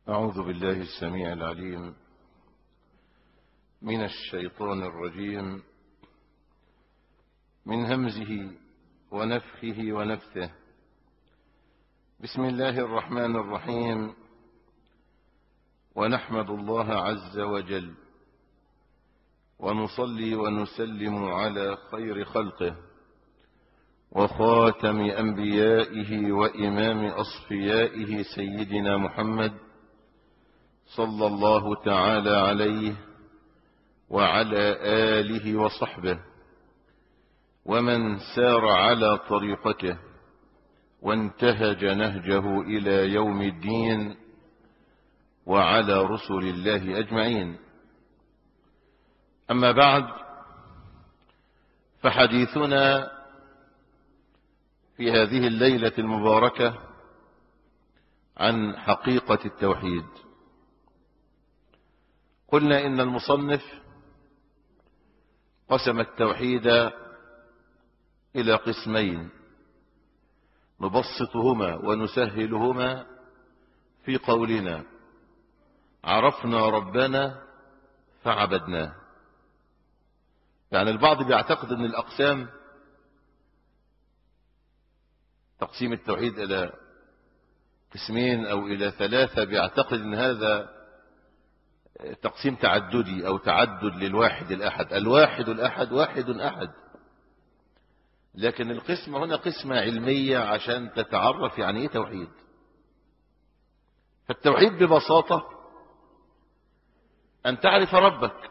أعوذ بالله السميع العليم من الشيطان الرجيم من همزه ونفخه ونفثه بسم الله الرحمن الرحيم ونحمد الله عز وجل ونصلي ونسلم على خير خلقه وخاتم أنبيائه وإمام أصفيائه سيدنا محمد صلى الله تعالى عليه وعلى آله وصحبه ومن سار على طريقته وانتهج نهجه إلى يوم الدين وعلى رسل الله أجمعين أما بعد فحديثنا في هذه الليلة المباركة عن حقيقة التوحيد قلنا إن المصنف قسم التوحيد إلى قسمين نبسطهما ونسهلهما في قولنا عرفنا ربنا فعبدناه يعني البعض بيعتقد ان الاقسام تقسيم التوحيد الى قسمين او الى ثلاثة بيعتقد ان هذا تقسيم تعددي او تعدد للواحد الاحد الواحد الاحد واحد احد لكن القسمة هنا قسمة علمية عشان تتعرف يعني ايه توحيد فالتوحيد ببساطة ان تعرف ربك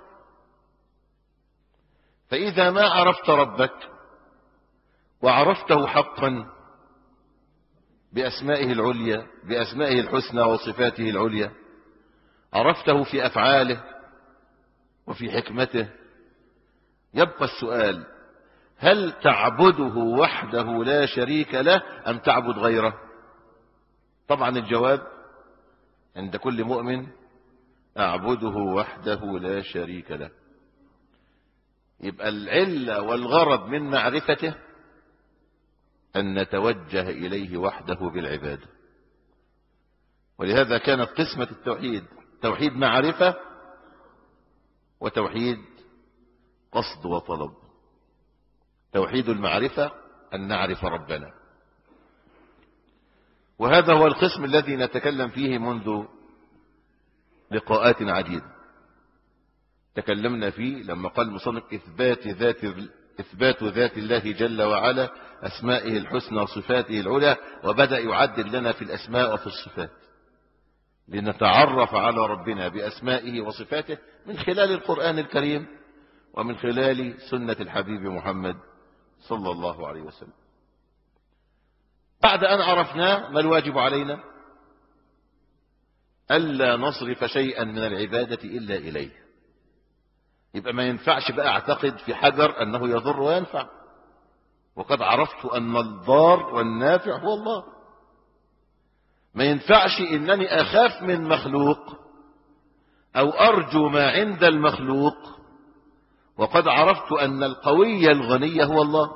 فاذا ما عرفت ربك وعرفته حقا باسمائه العليا باسمائه الحسنى وصفاته العليا عرفته في افعاله وفي حكمته يبقى السؤال هل تعبده وحده لا شريك له ام تعبد غيره طبعا الجواب عند كل مؤمن اعبده وحده لا شريك له يبقى العله والغرض من معرفته ان نتوجه اليه وحده بالعباده ولهذا كانت قسمه التوحيد توحيد معرفة وتوحيد قصد وطلب توحيد المعرفة أن نعرف ربنا وهذا هو القسم الذي نتكلم فيه منذ لقاءات عديدة تكلمنا فيه لما قال مصنف إثبات ذات إثبات ذات الله جل وعلا أسمائه الحسنى وصفاته العلى وبدأ يعدل لنا في الأسماء وفي الصفات لنتعرف على ربنا بأسمائه وصفاته من خلال القرآن الكريم ومن خلال سنة الحبيب محمد صلى الله عليه وسلم بعد أن عرفنا ما الواجب علينا ألا نصرف شيئا من العبادة إلا إليه يبقى ما ينفعش بقى اعتقد في حجر أنه يضر وينفع وقد عرفت أن الضار والنافع هو الله ما ينفعش انني اخاف من مخلوق او ارجو ما عند المخلوق وقد عرفت ان القوي الغني هو الله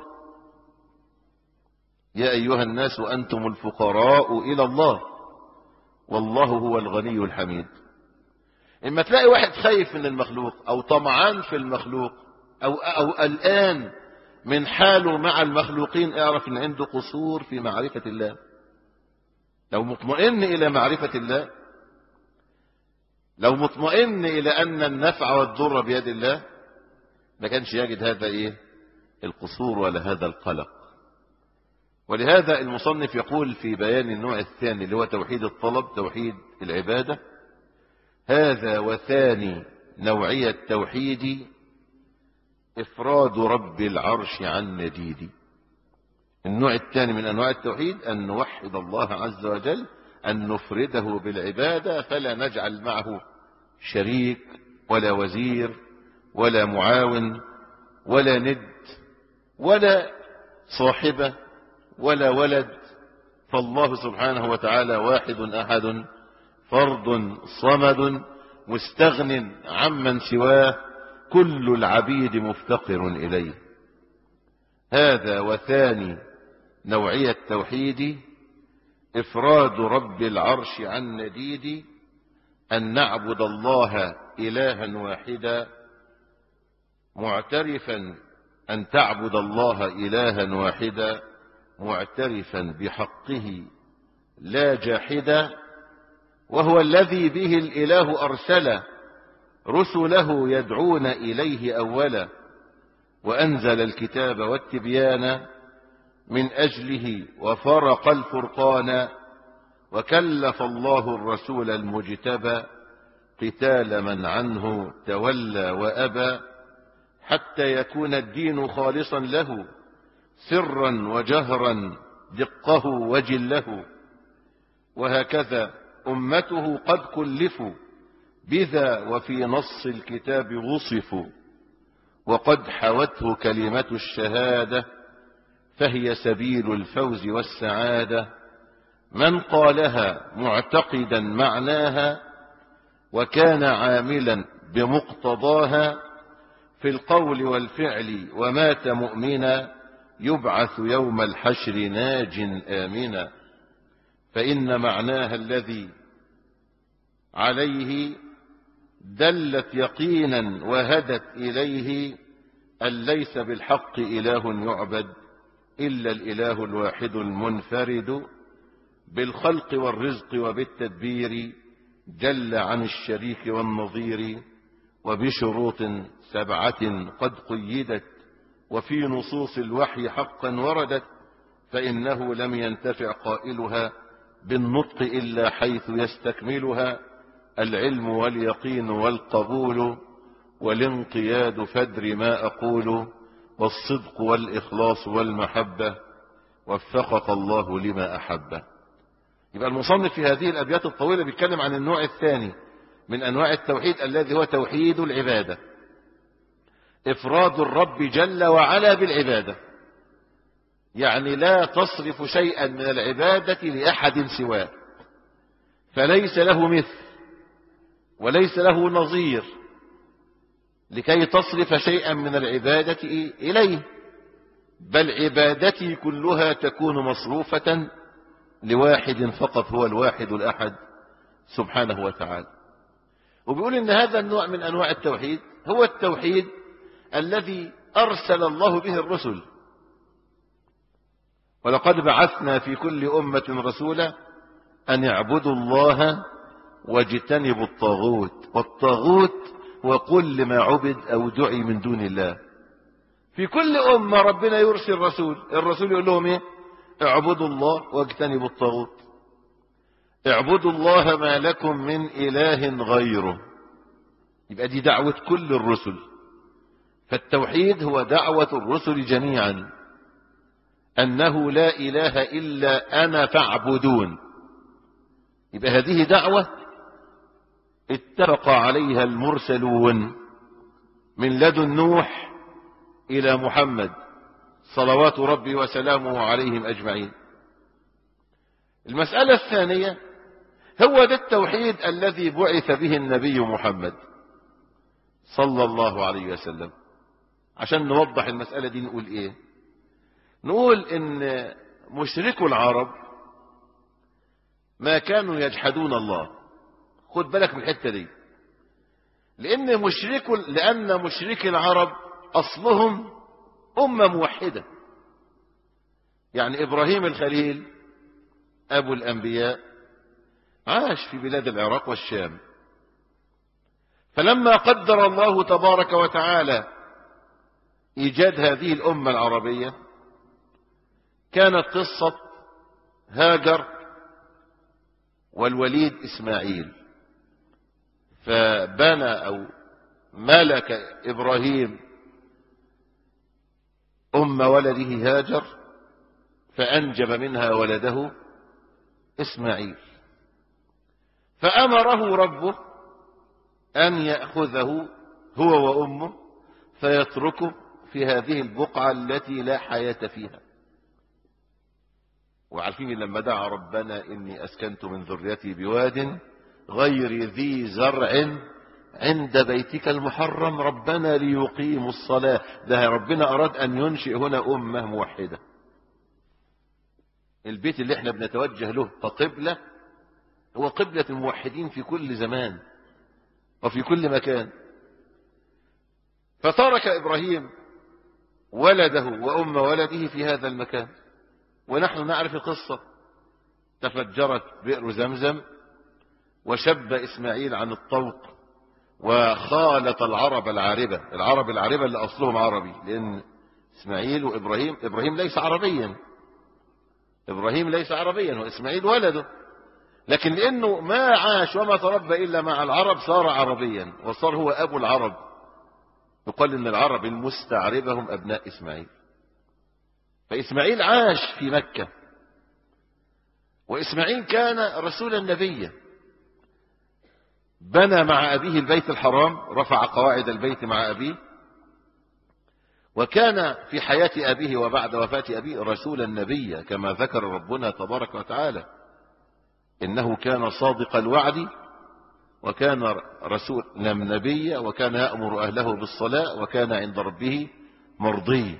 يا ايها الناس انتم الفقراء الى الله والله هو الغني الحميد اما تلاقي واحد خايف من المخلوق او طمعان في المخلوق او او قلقان من حاله مع المخلوقين اعرف ان عنده قصور في معرفه الله لو مطمئن إلى معرفة الله لو مطمئن إلى أن النفع والضر بيد الله ما كانش يجد هذا إيه القصور ولا هذا القلق ولهذا المصنف يقول في بيان النوع الثاني اللي هو توحيد الطلب توحيد العبادة هذا وثاني نوعية توحيد إفراد رب العرش عن نديد النوع الثاني من أنواع التوحيد أن نوحد الله عز وجل أن نفرده بالعبادة فلا نجعل معه شريك ولا وزير ولا معاون ولا ند ولا صاحبة ولا ولد فالله سبحانه وتعالى واحد أحد فرد صمد مستغن عمن سواه كل العبيد مفتقر إليه هذا وثاني نوعية توحيد إفراد رب العرش عن نديد أن نعبد الله إلها واحدا معترفا أن تعبد الله إلها واحدا معترفا بحقه لا جاحدا وهو الذي به الإله أرسل رسله يدعون إليه أولا وأنزل الكتاب والتبيان من أجله وفرق الفرقان وكلف الله الرسول المجتبى قتال من عنه تولى وأبى حتى يكون الدين خالصا له سرا وجهرا دقه وجله وهكذا أمته قد كلفوا بذا وفي نص الكتاب وصفوا وقد حوته كلمة الشهادة فهي سبيل الفوز والسعادة من قالها معتقدا معناها وكان عاملا بمقتضاها في القول والفعل ومات مؤمنا يبعث يوم الحشر ناج آمنا فإن معناها الذي عليه دلت يقينا وهدت إليه أن ليس بالحق إله يعبد إلا الإله الواحد المنفرد بالخلق والرزق وبالتدبير جل عن الشريك والنظير وبشروط سبعة قد قيدت وفي نصوص الوحي حقا وردت فإنه لم ينتفع قائلها بالنطق إلا حيث يستكملها العلم واليقين والقبول والانقياد فدر ما أقول والصدق والإخلاص والمحبة وفقك الله لما أحبه يبقى المصنف في هذه الأبيات الطويلة بيتكلم عن النوع الثاني من أنواع التوحيد الذي هو توحيد العبادة إفراد الرب جل وعلا بالعبادة يعني لا تصرف شيئا من العبادة لأحد سواه فليس له مثل وليس له نظير لكي تصرف شيئا من العبادة إليه بل عبادتي كلها تكون مصروفة لواحد فقط هو الواحد الأحد سبحانه وتعالى وبيقول إن هذا النوع من أنواع التوحيد هو التوحيد الذي أرسل الله به الرسل ولقد بعثنا في كل أمة رسولا أن يعبدوا الله واجتنبوا الطاغوت والطاغوت وكل ما عبد أو دعي من دون الله في كل أمة ربنا يرسل رسول الرسول يقول لهم إيه اعبدوا الله واجتنبوا الطاغوت اعبدوا الله ما لكم من إله غيره يبقى دي دعوة كل الرسل فالتوحيد هو دعوة الرسل جميعا أنه لا إله إلا أنا فاعبدون يبقى هذه دعوة اتفق عليها المرسلون من لدن نوح إلى محمد صلوات ربي وسلامه عليهم أجمعين المسألة الثانية هو ده التوحيد الذي بعث به النبي محمد صلى الله عليه وسلم عشان نوضح المسألة دي نقول ايه نقول ان مشركو العرب ما كانوا يجحدون الله خد بالك من الحتة دي لان مشركو لان مشركي العرب اصلهم امة موحدة يعني ابراهيم الخليل ابو الانبياء عاش في بلاد العراق والشام فلما قدر الله تبارك وتعالى ايجاد هذه الامة العربية كانت قصة هاجر والوليد اسماعيل فبنى او ملك ابراهيم ام ولده هاجر فانجب منها ولده اسماعيل فامره ربه ان ياخذه هو وامه فيتركه في هذه البقعه التي لا حياه فيها وعارفين لما دعا ربنا اني اسكنت من ذريتي بواد غير ذي زرع عند بيتك المحرم ربنا ليقيموا الصلاة ده ربنا أراد أن ينشئ هنا أمة موحدة البيت اللي احنا بنتوجه له كقبلة هو قبلة الموحدين في كل زمان وفي كل مكان فترك إبراهيم ولده وأم ولده في هذا المكان ونحن نعرف القصة تفجرت بئر زمزم وشب إسماعيل عن الطوق وخالط العرب العاربة العرب العاربة اللي أصلهم عربي لأن إسماعيل وإبراهيم إبراهيم ليس عربيا إبراهيم ليس عربيا وإسماعيل ولده لكن لأنه ما عاش وما تربى إلا مع العرب صار عربيا وصار هو أبو العرب يقال إن العرب المستعربة هم أبناء إسماعيل فإسماعيل عاش في مكة وإسماعيل كان رسولا نبيا بنى مع أبيه البيت الحرام رفع قواعد البيت مع أبيه وكان في حياة أبيه وبعد وفاة أبيه رسولا نبيا كما ذكر ربنا تبارك وتعالى إنه كان صادق الوعد وكان رسول نبيا وكان يأمر أهله بالصلاة وكان عند ربه مرضي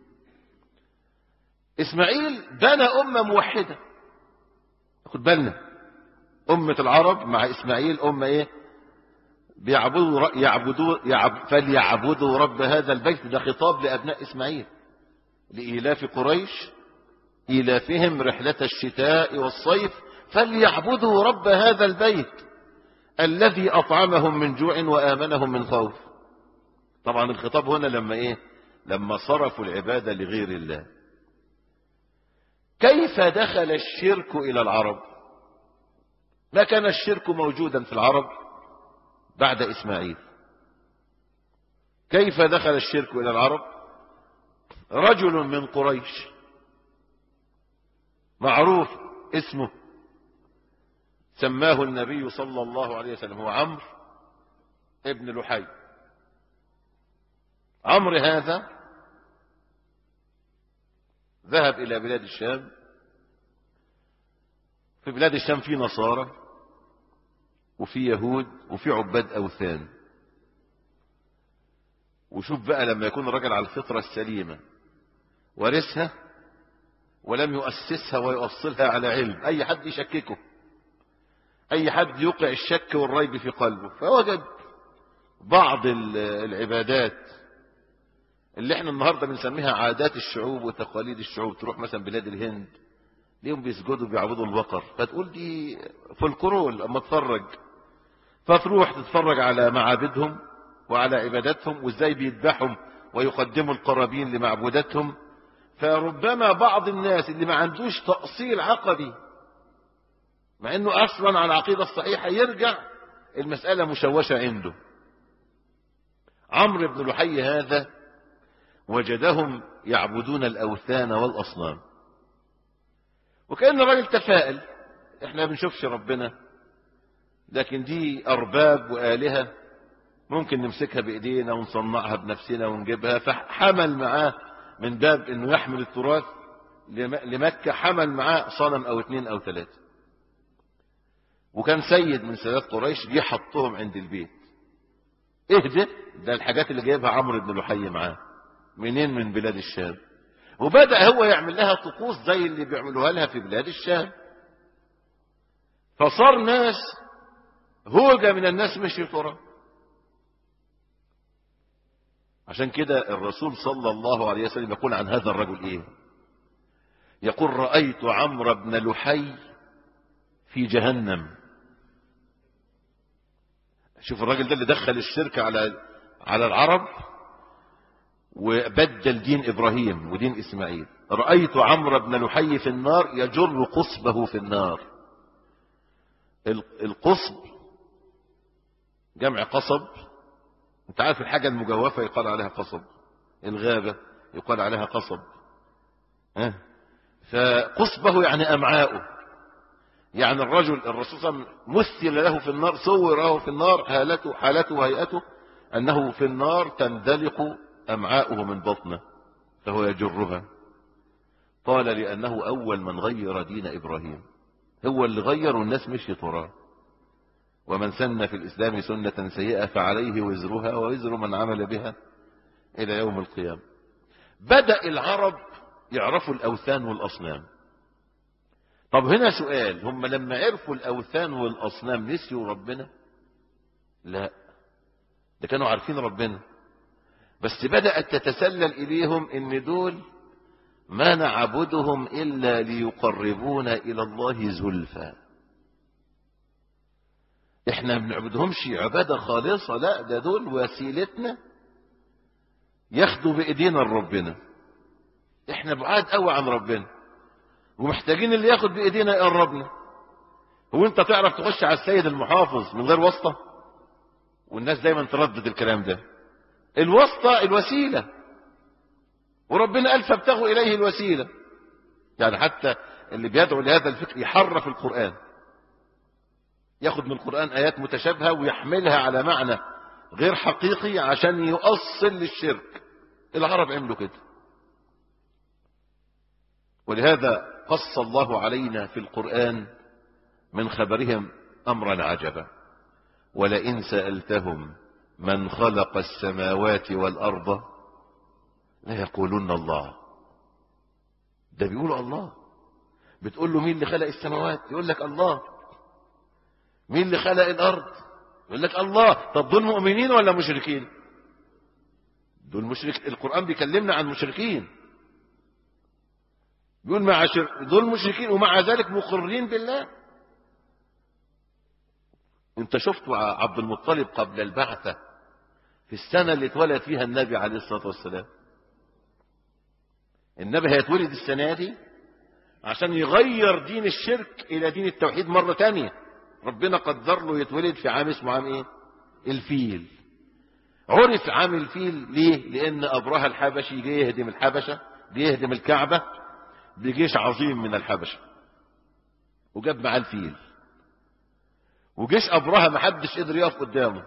إسماعيل بنى أمة موحدة خد بالنا أمة العرب مع إسماعيل أمة إيه بيعبدوا يعبدوا يعب فليعبدوا رب هذا البيت ده خطاب لأبناء إسماعيل لإيلاف قريش إيلافهم رحلة الشتاء والصيف فليعبدوا رب هذا البيت الذي أطعمهم من جوع وآمنهم من خوف طبعا الخطاب هنا لما إيه لما صرفوا العبادة لغير الله كيف دخل الشرك إلى العرب ما كان الشرك موجودا في العرب بعد إسماعيل كيف دخل الشرك إلى العرب رجل من قريش معروف اسمه سماه النبي صلى الله عليه وسلم هو عمرو ابن لحي عمرو هذا ذهب إلى بلاد الشام في بلاد الشام في نصارى وفي يهود وفي عباد أوثان وشوف بقى لما يكون الرجل على الفطرة السليمة ورثها ولم يؤسسها ويؤصلها على علم أي حد يشككه أي حد يوقع الشك والريب في قلبه فوجد بعض العبادات اللي احنا النهاردة بنسميها عادات الشعوب وتقاليد الشعوب تروح مثلا بلاد الهند ليهم بيسجدوا بيعبدوا البقر فتقول دي فولكرول اما تتفرج فتروح تتفرج على معابدهم وعلى عباداتهم وازاي بيذبحهم ويقدموا القرابين لمعبوداتهم فربما بعض الناس اللي ما عندوش تأصيل عقدي مع انه اصلا على العقيدة الصحيحة يرجع المسألة مشوشة عنده عمرو بن لحي هذا وجدهم يعبدون الأوثان والأصنام وكأن الراجل تفائل احنا بنشوفش ربنا لكن دي أرباب وآلهة ممكن نمسكها بإيدينا ونصنعها بنفسنا ونجيبها فحمل معاه من باب انه يحمل التراث لمكة حمل معاه صنم او اتنين او تلاتة وكان سيد من سادات قريش جه حطهم عند البيت ايه ده ده الحاجات اللي جايبها عمرو بن لحي معاه منين من بلاد الشام وبدأ هو يعمل لها طقوس زي اللي بيعملوها لها في بلاد الشام فصار ناس هوجة من الناس مشي ترى عشان كده الرسول صلى الله عليه وسلم يقول عن هذا الرجل ايه يقول رأيت عمرو بن لحي في جهنم شوف الراجل ده اللي دخل الشرك على على العرب وبدل دين إبراهيم ودين إسماعيل رأيت عمرو بن لحي في النار يجر قصبه في النار القصب جمع قصب انت عارف الحاجة المجوفة يقال عليها قصب الغابة يقال عليها قصب ها فقصبه يعني أمعاؤه يعني الرجل الرسول صلى الله عليه وسلم مثل له في النار صور له في النار حالته حالته وهيئته أنه في النار تندلق أمعاؤه من بطنه فهو يجرها قال لأنه أول من غير دين إبراهيم هو اللي غير والناس مشي تراه ومن سن في الإسلام سنة سيئة فعليه وزرها ووزر من عمل بها إلى يوم القيامة بدأ العرب يعرفوا الأوثان والأصنام طب هنا سؤال هم لما عرفوا الأوثان والأصنام نسيوا ربنا لا ده كانوا عارفين ربنا بس بدأت تتسلل إليهم إن دول ما نعبدهم إلا ليقربونا إلى الله زلفى احنا ما بنعبدهمش عبادة خالصة لا ده دول وسيلتنا ياخدوا بإيدينا لربنا احنا بعاد قوي عن ربنا ومحتاجين اللي ياخد بإيدينا يقربنا هو انت تعرف تخش على السيد المحافظ من غير واسطة والناس دايما تردد الكلام ده الواسطة الوسيلة وربنا قال فابتغوا إليه الوسيلة يعني حتى اللي بيدعو لهذا الفكر يحرف القرآن ياخد من القرآن آيات متشابهة ويحملها على معنى غير حقيقي عشان يؤصل للشرك العرب عملوا كده ولهذا قص الله علينا في القرآن من خبرهم أمرا عجبا ولئن سألتهم من خلق السماوات والأرض ليقولن الله ده بيقولوا الله بتقول له مين اللي خلق السماوات يقول لك الله مين اللي خلق الأرض يقول لك الله طب دول مؤمنين ولا مشركين دول مشرك القرآن بيكلمنا عن مشركين بيقول مع شر... دول مشركين ومع ذلك مقرين بالله انت شفت عبد المطلب قبل البعثة في السنة اللي اتولد فيها النبي عليه الصلاة والسلام النبي هيتولد السنة دي عشان يغير دين الشرك إلى دين التوحيد مرة تانية ربنا قدر له يتولد في عام اسمه عام ايه الفيل عرف عام الفيل ليه لان ابرهة الحبشي جه يهدم الحبشة جه يهدم الكعبة بجيش عظيم من الحبشة وجاب معاه الفيل وجيش ابرهة محدش قدر يقف قدامه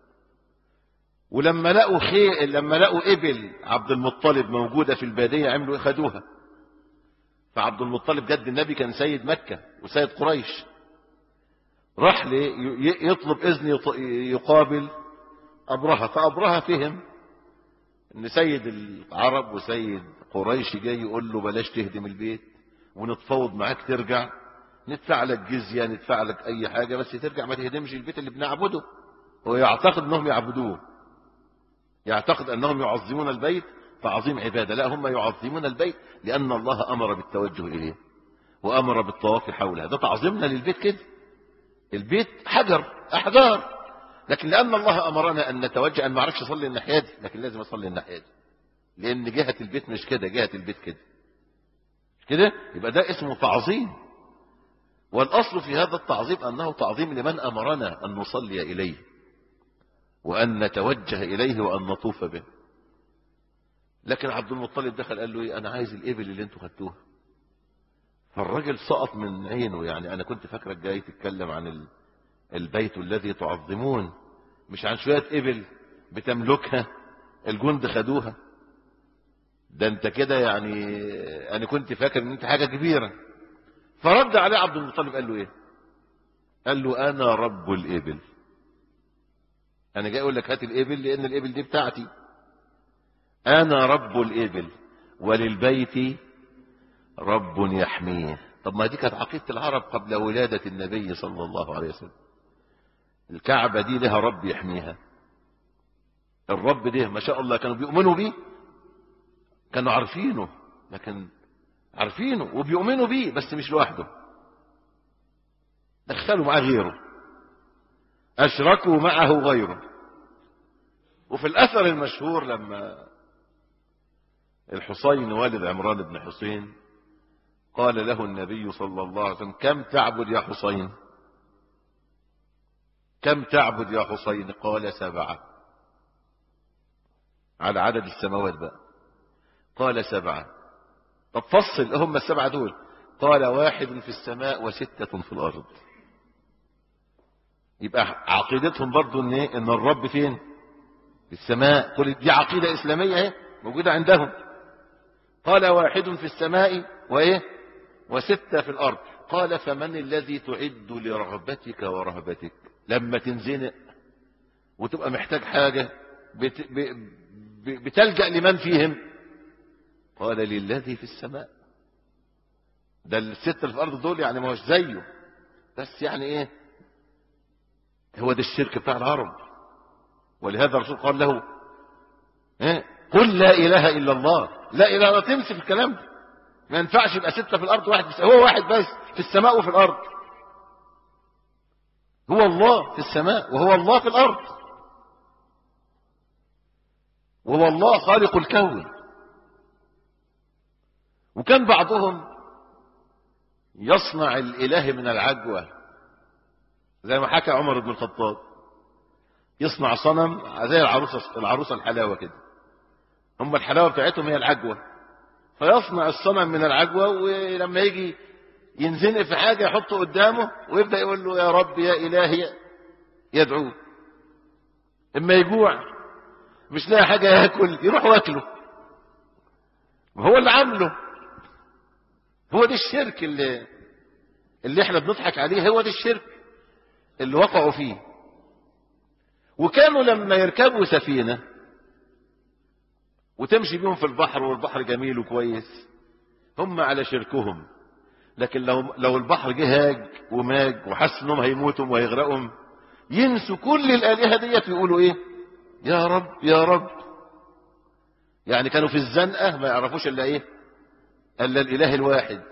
ولما لقوا خي لما لقوا ابل عبد المطلب موجودة في البادية عملوا خدوها فعبد المطلب جد النبي كان سيد مكة وسيد قريش راح لي يطلب اذن يقابل ابرهة فابرهة فهم ان سيد العرب وسيد قريش جاي يقول له بلاش تهدم البيت ونتفاوض معاك ترجع ندفع لك جزية ندفع لك اي حاجة بس ترجع ما تهدمش البيت اللي بنعبده هو يعتقد انهم يعبدوه يعتقد انهم يعظمون البيت تعظيم عبادة لا هم يعظمون البيت لان الله امر بالتوجه اليه وامر بالطواف حوله ده تعظيمنا للبيت كده البيت حجر احجار لكن لان الله امرنا ان نتوجه انا ما اعرفش اصلي الناحيه دي لكن لازم اصلي الناحيه دي لان جهه البيت مش كده جهه البيت كده مش كده يبقى ده اسمه تعظيم والاصل في هذا التعظيم انه تعظيم لمن امرنا ان نصلي اليه وان نتوجه اليه وان نطوف به لكن عبد المطلب دخل قال له ايه انا عايز الابل اللي انتوا خدتوها فالراجل سقط من عينه يعني انا كنت فاكرك جاي تتكلم عن البيت الذي تعظمون مش عن شويه ابل بتملكها الجند خدوها ده انت كده يعني انا كنت فاكر ان انت حاجه كبيره فرد عليه عبد المطلب قال له ايه قال له انا رب الابل انا جاي اقول لك هات الابل لان الابل دي بتاعتي انا رب الابل وللبيت رب يحميه طب ما دي كانت عقيدة العرب قبل ولادة النبي صلى الله عليه وسلم الكعبة دي لها رب يحميها الرب ده ما شاء الله كانوا بيؤمنوا بيه كانوا عارفينه لكن عارفينه وبيؤمنوا بيه بس مش لوحده دخلوا معاه غيره أشركوا معه غيره وفي الأثر المشهور لما الحسين والد عمران بن حسين قال له النبي صلى الله عليه وسلم كم تعبد يا حسين كم تعبد يا حسين قال سبعة على عدد السماوات بقى قال سبعة طب فصل هم السبعة دول قال واحد في السماء وستة في الأرض يبقى عقيدتهم برضو ان ايه ان الرب فين في السماء كل دي عقيدة اسلامية اهي موجودة عندهم قال واحد في السماء وايه وستة في الارض قال فمن الذي تعد لرغبتك ورهبتك لما تنزنق وتبقى محتاج حاجة بت... ب... ب... بتلجأ لمن فيهم قال للذي في السماء ده الست اللي في الارض دول يعني ما هوش زيه بس يعني ايه هو ده الشرك بتاع العرب ولهذا الرسول قال له إيه؟ قل لا اله الا الله لا اله الا تمسك الكلام ده ما ينفعش يبقى ستة في الارض واحد بس هو واحد بس في السماء وفي الارض هو الله في السماء وهو الله في الارض وهو الله خالق الكون وكان بعضهم يصنع الاله من العجوه زي ما حكى عمر بن الخطاب يصنع صنم زي العروسه العروسه الحلاوه كده هم الحلاوه بتاعتهم هي العجوه فيصنع الصنم من العجوه ولما يجي ينزنق في حاجه يحطه قدامه ويبدا يقول له يا رب يا الهي يدعوه اما يجوع مش لاقي حاجه ياكل يروح واكله هو اللي عامله هو ده الشرك اللي اللي احنا بنضحك عليه هو ده الشرك اللي وقعوا فيه وكانوا لما يركبوا سفينة وتمشي بيهم في البحر والبحر جميل وكويس هم على شركهم لكن لو لو البحر جه هاج وماج وحس انهم هيموتوا وهيغرقهم ينسوا كل الالهه ديت ويقولوا ايه يا رب يا رب يعني كانوا في الزنقه ما يعرفوش الا ايه الا الاله الواحد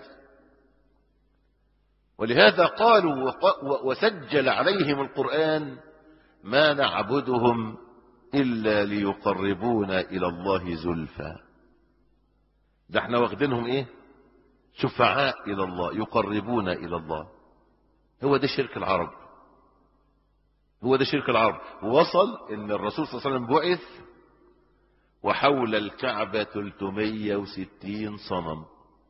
ولهذا قالوا وسجل عليهم القرآن ما نعبدهم إلا ليقربونا إلى الله زلفى ده احنا واخدينهم ايه شفعاء إلى الله يقربونا إلى الله هو ده شرك العرب هو ده شرك العرب ووصل ان الرسول صلى الله عليه وسلم بعث وحول الكعبة 360 صنم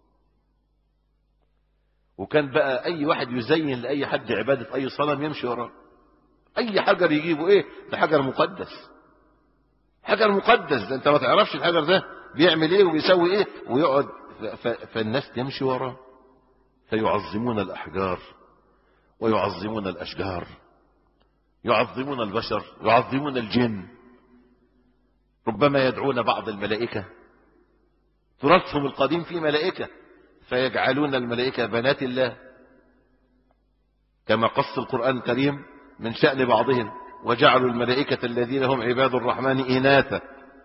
وكان بقى اي واحد يزين لاي حد عبادة اي صنم يمشي وراه اي حجر يجيبه ايه ده حجر مقدس حجر مقدس ده انت ما تعرفش الحجر ده بيعمل ايه وبيسوي ايه ويقعد فالناس تمشي وراه فيعظمون الاحجار ويعظمون الاشجار يعظمون البشر يعظمون الجن ربما يدعون بعض الملائكة تراثهم القديم في ملائكة فيجعلون الملائكة بنات الله كما قص القرآن الكريم من شأن بعضهم وجعلوا الملائكة الذين هم عباد الرحمن إناثا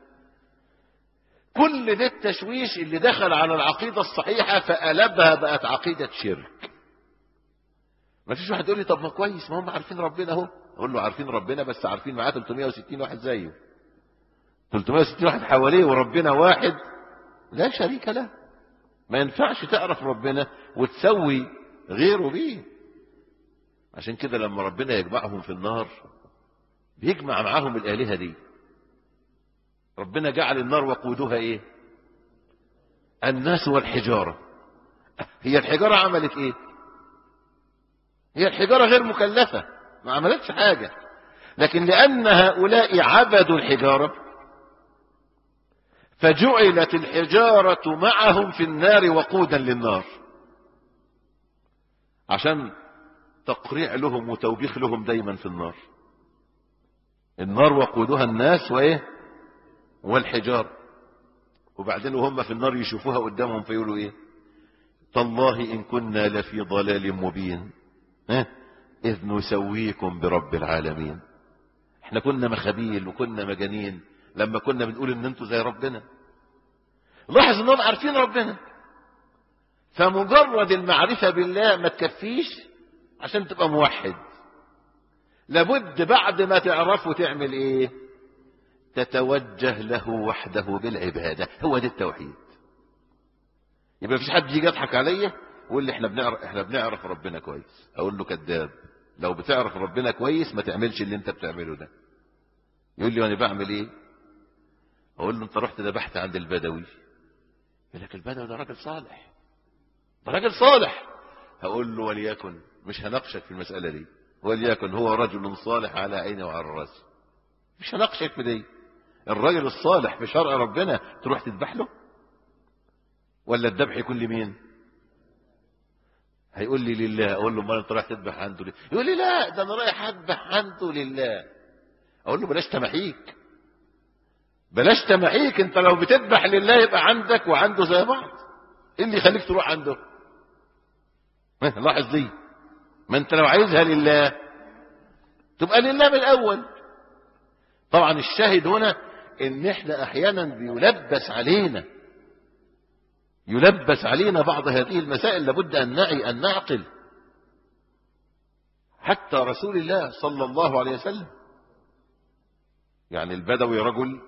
كل ده التشويش اللي دخل على العقيدة الصحيحة فقلبها بقت عقيدة شرك ما فيش واحد يقول لي طب ما كويس ما هم عارفين ربنا اهو اقول له عارفين ربنا بس عارفين معاه 360 واحد زيه 360 واحد حواليه وربنا واحد لا شريك له ما ينفعش تعرف ربنا وتسوي غيره بيه عشان كده لما ربنا يجمعهم في النار بيجمع معاهم الآلهة دي ربنا جعل النار وقودها ايه الناس والحجارة هي الحجارة عملت ايه هي الحجارة غير مكلفة ما عملتش حاجة لكن لأن هؤلاء عبدوا الحجارة فجعلت الحجارة معهم في النار وقودا للنار عشان تقريع لهم وتوبيخ لهم دايما في النار النار وقودها الناس وايه والحجار وبعدين وهم في النار يشوفوها قدامهم فيقولوا ايه تالله ان كنا لفي ضلال مبين ها اذ نسويكم برب العالمين احنا كنا مخابيل وكنا مجانين لما كنا بنقول ان انتوا زي ربنا لاحظ انهم عارفين ربنا فمجرد المعرفة بالله ما تكفيش عشان تبقى موحد لابد بعد ما تعرفه تعمل ايه تتوجه له وحده بالعبادة هو ده التوحيد يبقى مفيش حد يجي يضحك عليا ويقول لي احنا بنعرف احنا بنعرف ربنا كويس اقول له كذاب لو بتعرف ربنا كويس ما تعملش اللي انت بتعمله ده يقول لي وانا بعمل ايه اقول له انت رحت ذبحت عند البدوي يقول لك البدوي ده راجل صالح ده راجل صالح هقول له وليكن مش هناقشك في المسألة دي وليكن هو رجل صالح على عيني وعلى راسي مش هناقشك في دي الراجل الصالح في شرع ربنا تروح تذبح له ولا الذبح يكون لمين هيقول لي لله اقول له امال انت رايح تذبح عنده ليه يقول لي لا ده انا رايح اذبح عنده لله اقول له بلاش تماحيك بلاش تماحيك انت لو بتذبح لله يبقى عندك وعنده زي بعض ايه اللي يخليك تروح عنده لاحظ دي ما انت لو عايزها لله تبقى لله من الاول طبعا الشاهد هنا ان احنا احيانا بيلبس علينا يلبس علينا بعض هذه المسائل لابد ان نعي ان نعقل حتى رسول الله صلى الله عليه وسلم يعني البدوي رجل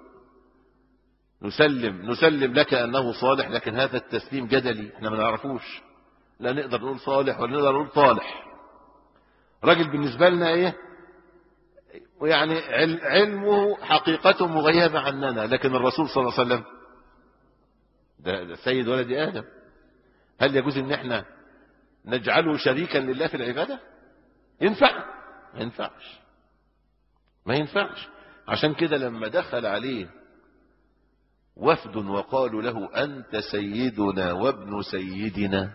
نسلم نسلم لك انه صالح لكن هذا التسليم جدلي احنا ما نعرفوش لا نقدر نقول صالح ولا نقدر نقول طالح راجل بالنسبه لنا ايه ويعني علمه حقيقته مغيبه عننا لكن الرسول صلى الله عليه وسلم ده, ده سيد ولد ادم هل يجوز ان احنا نجعله شريكا لله في العباده ينفع ما ينفعش ما ينفعش عشان كده لما دخل عليه وفد وقالوا له أنت سيدنا وابن سيدنا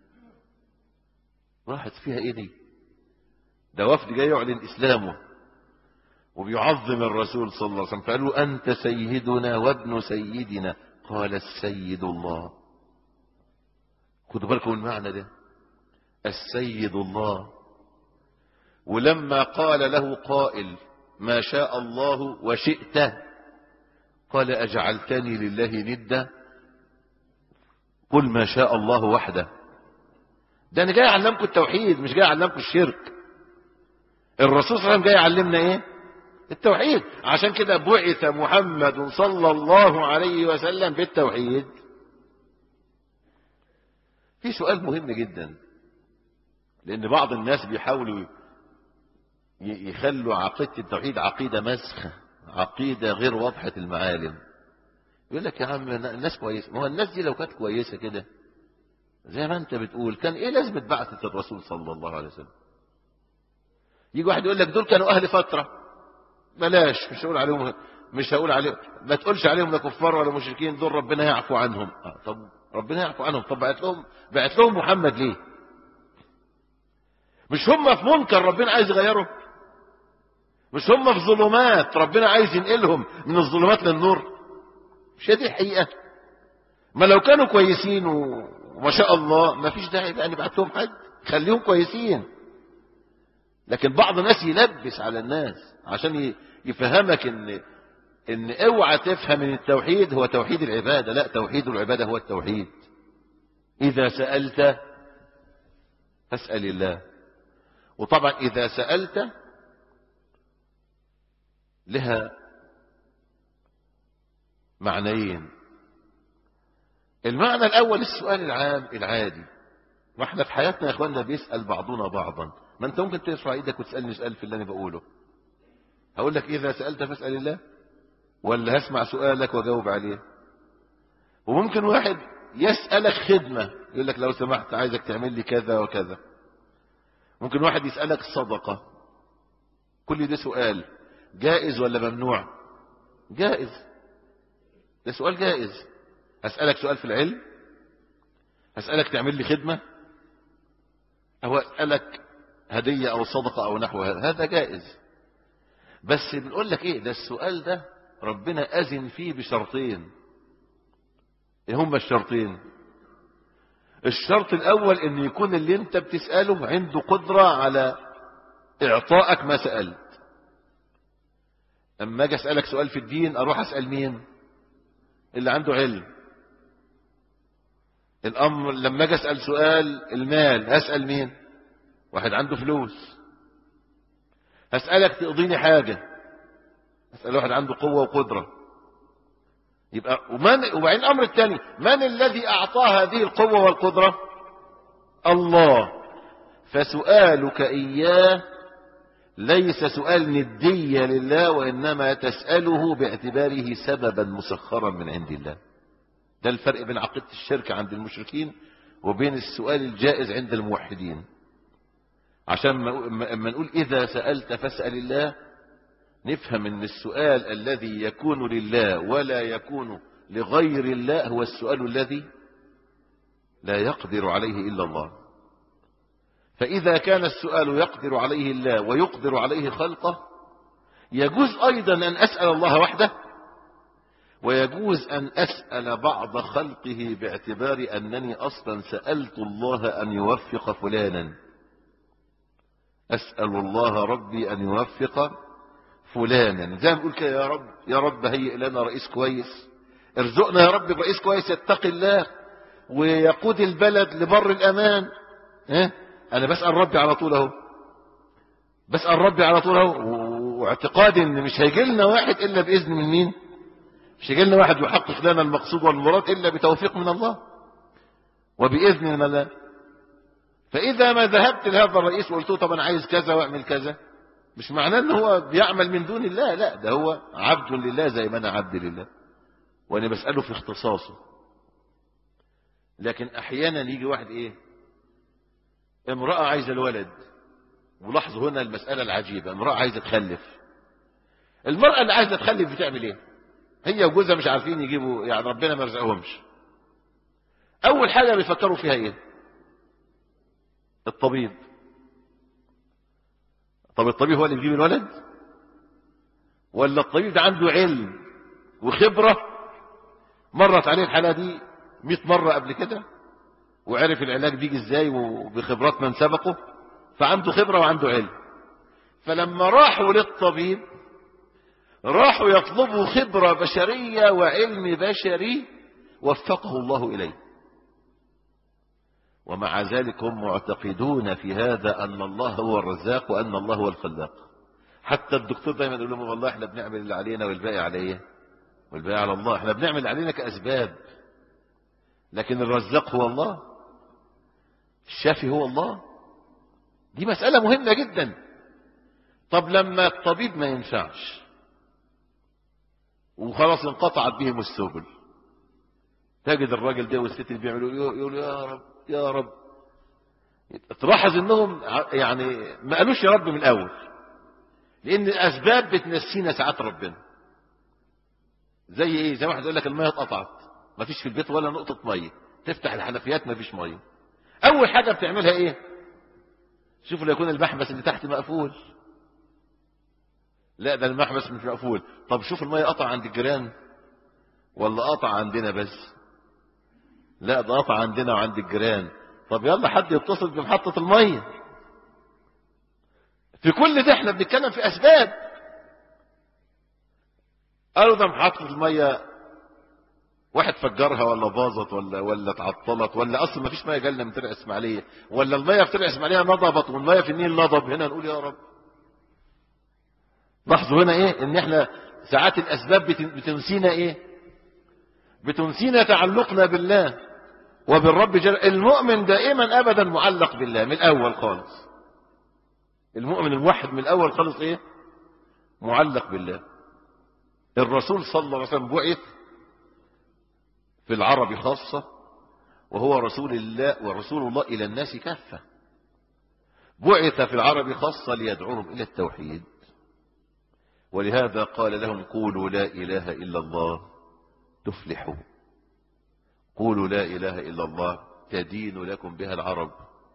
راحت فيها ايه دي ده وفد جاي يعلن اسلامه وبيعظم الرسول صلى الله عليه وسلم فقالوا انت سيدنا وابن سيدنا قال السيد الله خدوا بالكم المعنى ده السيد الله ولما قال له قائل ما شاء الله وشئت قال أجعلتني لله ندا قل ما شاء الله وحده ده أنا جاي أعلمكم التوحيد مش جاي أعلمكم الشرك الرسول صلى الله عليه وسلم جاي يعلمنا إيه التوحيد عشان كده بعث محمد صلى الله عليه وسلم بالتوحيد في سؤال مهم جدا لأن بعض الناس بيحاولوا يخلوا عقيدة التوحيد عقيدة مسخة عقيدة غير واضحة المعالم يقول لك يا عم الناس كويسة ما هو الناس دي لو كانت كويسة كده زي ما انت بتقول كان ايه لازمة بعثة الرسول صلى الله عليه وسلم يجي واحد يقول لك دول كانوا اهل فترة بلاش مش هقول عليهم مش هقول عليهم ما تقولش عليهم لا كفار ولا مشركين دول ربنا يعفو عنهم آه طب ربنا يعفو عنهم طب بعت لهم بعت لهم محمد ليه مش هم في منكر ربنا عايز يغيره مش هم في ظلمات ربنا عايز ينقلهم من الظلمات للنور مش دي الحقيقة ما لو كانوا كويسين وما شاء الله ما فيش داعي بقى نبعت لهم حد خليهم كويسين لكن بعض الناس يلبس على الناس عشان يفهمك ان ان اوعى تفهم ان التوحيد هو توحيد العبادة لا توحيد العبادة هو التوحيد اذا سألت فاسأل الله وطبعا اذا سألت لها معنيين المعنى الأول السؤال العام العادي واحنا في حياتنا يا اخواننا بيسأل بعضنا بعضا ما انت ممكن ترفع ايدك وتسألني سؤال في اللي انا بقوله هقول لك اذا سألت فاسأل الله ولا هسمع سؤالك واجاوب عليه وممكن واحد يسألك خدمة يقول لك لو سمحت عايزك تعمل لي كذا وكذا ممكن واحد يسألك صدقة كل ده سؤال جائز ولا ممنوع جائز ده سؤال جائز أسألك سؤال في العلم أسألك تعمل لي خدمة أو أسألك هدية أو صدقة أو نحو هذا هذا جائز بس بنقول لك إيه ده السؤال ده ربنا أذن فيه بشرطين إيه هما الشرطين الشرط الأول إن يكون اللي أنت بتسأله عنده قدرة على إعطائك ما سألت اما اجي اسالك سؤال في الدين اروح اسال مين اللي عنده علم الامر لما اجي اسال سؤال المال اسال مين واحد عنده فلوس هسالك تقضيني حاجه اسال واحد عنده قوه وقدره يبقى ومن وبعدين الامر الثاني من الذي اعطاه هذه القوه والقدره الله فسؤالك اياه ليس سؤال ندية لله وإنما تسأله باعتباره سببا مسخرا من عند الله ده الفرق بين عقيدة الشرك عند المشركين وبين السؤال الجائز عند الموحدين عشان ما نقول إذا سألت فاسأل الله نفهم ان السؤال الذي يكون لله ولا يكون لغير الله هو السؤال الذي لا يقدر عليه إلا الله فإذا كان السؤال يقدر عليه الله ويقدر عليه خلقه يجوز أيضا أن أسأل الله وحده ويجوز أن أسأل بعض خلقه باعتبار أنني أصلا سألت الله أن يوفق فلانا أسأل الله ربي أن يوفق فلانا زي ما بقول كده يا رب يا رب هيئ لنا رئيس كويس ارزقنا يا رب برئيس كويس يتقي الله ويقود البلد لبر الأمان ها أنا بسأل ربي على طول أهو بسأل ربي على طول أهو واعتقادي إن مش هيجي لنا واحد إلا بإذن من مين مش هيجي لنا واحد يحقق لنا المقصود والمراد إلا بتوفيق من الله وبإذن من الله فإذا ما ذهبت لهذا الرئيس وقلت له طب أنا عايز كذا وأعمل كذا مش معناه ان هو بيعمل من دون الله لا ده هو عبد لله زي ما انا عبد لله وانا بسأله في اختصاصه لكن احيانا يجي واحد ايه امرأة عايزة الولد ولاحظوا هنا المسألة العجيبة امرأة عايزة تخلف المرأة اللي عايزة تخلف بتعمل ايه هي وجوزها مش عارفين يجيبوا يعني ربنا ما رزقهمش اول حاجة بيفكروا فيها ايه الطبيب طب الطبيب هو اللي بيجيب الولد ولا الطبيب ده عنده علم وخبرة مرت عليه الحالة دي مئة مرة قبل كده وعرف العلاج بيجي ازاي وبخبرات من سبقه فعنده خبرة وعنده علم فلما راحوا للطبيب راحوا يطلبوا خبرة بشرية وعلم بشري وفقه الله إليه ومع ذلك هم معتقدون في هذا أن الله هو الرزاق وأن الله هو الخلاق حتى الدكتور دايما يقول لهم والله احنا بنعمل اللي علينا والباقي عليه والباقي على الله احنا بنعمل اللي علينا كأسباب لكن الرزاق هو الله الشافي هو الله دي مسألة مهمة جدا طب لما الطبيب ما ينفعش وخلاص انقطعت بهم السبل تجد الراجل ده والست اللي بيعملوا يقول يا رب يا رب تلاحظ انهم يعني ما قالوش يا رب من الاول لان الاسباب بتنسينا ساعات ربنا زي ايه زي واحد يقول لك الميه اتقطعت ما فيش في البيت ولا نقطه ميه تفتح الحنفيات ما فيش ميه اول حاجه بتعملها ايه شوفوا لو يكون المحبس اللي تحت مقفول لا ده المحبس مش مقفول طب شوف الميه قطع عند الجيران ولا قطع عندنا بس لا ده قطع عندنا وعند الجيران طب يلا حد يتصل بمحطة المية في كل ده احنا بنتكلم في اسباب قالوا ده محطة المية واحد فجرها ولا باظت ولا ولا اتعطلت ولا اصلا ما فيش ميه جالنا من ترع اسماعيليه ولا الميه في ترع اسماعيليه نضبت والميه في النيل نضب هنا نقول يا رب لاحظوا هنا ايه ان احنا ساعات الاسباب بتنسينا ايه بتنسينا تعلقنا بالله وبالرب جل المؤمن دائما ابدا معلق بالله من الاول خالص المؤمن الموحد من الاول خالص ايه معلق بالله الرسول صلى الله عليه وسلم بعث في العرب خاصة وهو رسول الله ورسول الله إلى الناس كافة بعث في العرب خاصة ليدعوهم إلى التوحيد ولهذا قال لهم قولوا لا إله إلا الله تفلحوا قولوا لا إله إلا الله تدين لكم بها العرب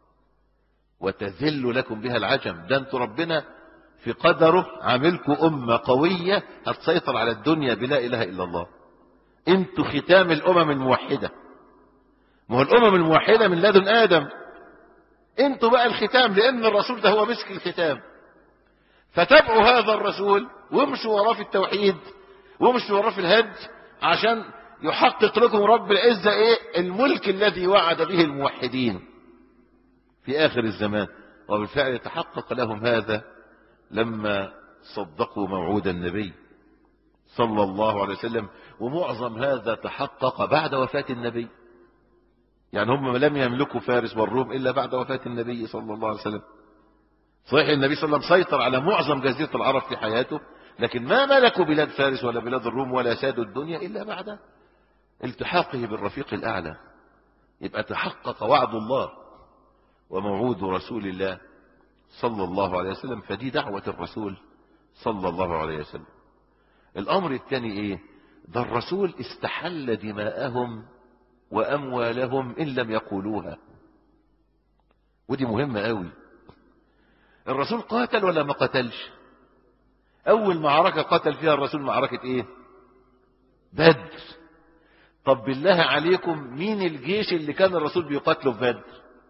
وتذل لكم بها العجم ده انتوا ربنا في قدره عاملكم أمة قوية هتسيطر على الدنيا بلا إله إلا الله انتوا ختام الأمم الموحدة ما هو الأمم الموحدة من لدن آدم انتوا بقى الختام لأن الرسول ده هو مسك الختام فتابعوا هذا الرسول وامشوا وراه في التوحيد وامشوا وراه في الهج عشان يحقق لكم رب العزة ايه الملك الذي وعد به الموحدين في آخر الزمان وبالفعل تحقق لهم هذا لما صدقوا موعود النبي صلى الله عليه وسلم ومعظم هذا تحقق بعد وفاة النبي يعني هم لم يملكوا فارس والروم إلا بعد وفاة النبي صلى الله عليه وسلم صحيح النبي صلى الله عليه وسلم سيطر على معظم جزيرة العرب في حياته لكن ما ملكوا بلاد فارس ولا بلاد الروم ولا سادوا الدنيا إلا بعد التحاقه بالرفيق الأعلى يبقى تحقق وعد الله وموعود رسول الله صلى الله عليه وسلم فدي دعوة الرسول صلى الله عليه وسلم الأمر الثاني إيه ده الرسول استحل دماءهم وأموالهم إن لم يقولوها ودي مهمة قوي الرسول قاتل ولا ما قتلش أول معركة قتل فيها الرسول معركة إيه بدر طب بالله عليكم مين الجيش اللي كان الرسول بيقاتله في بدر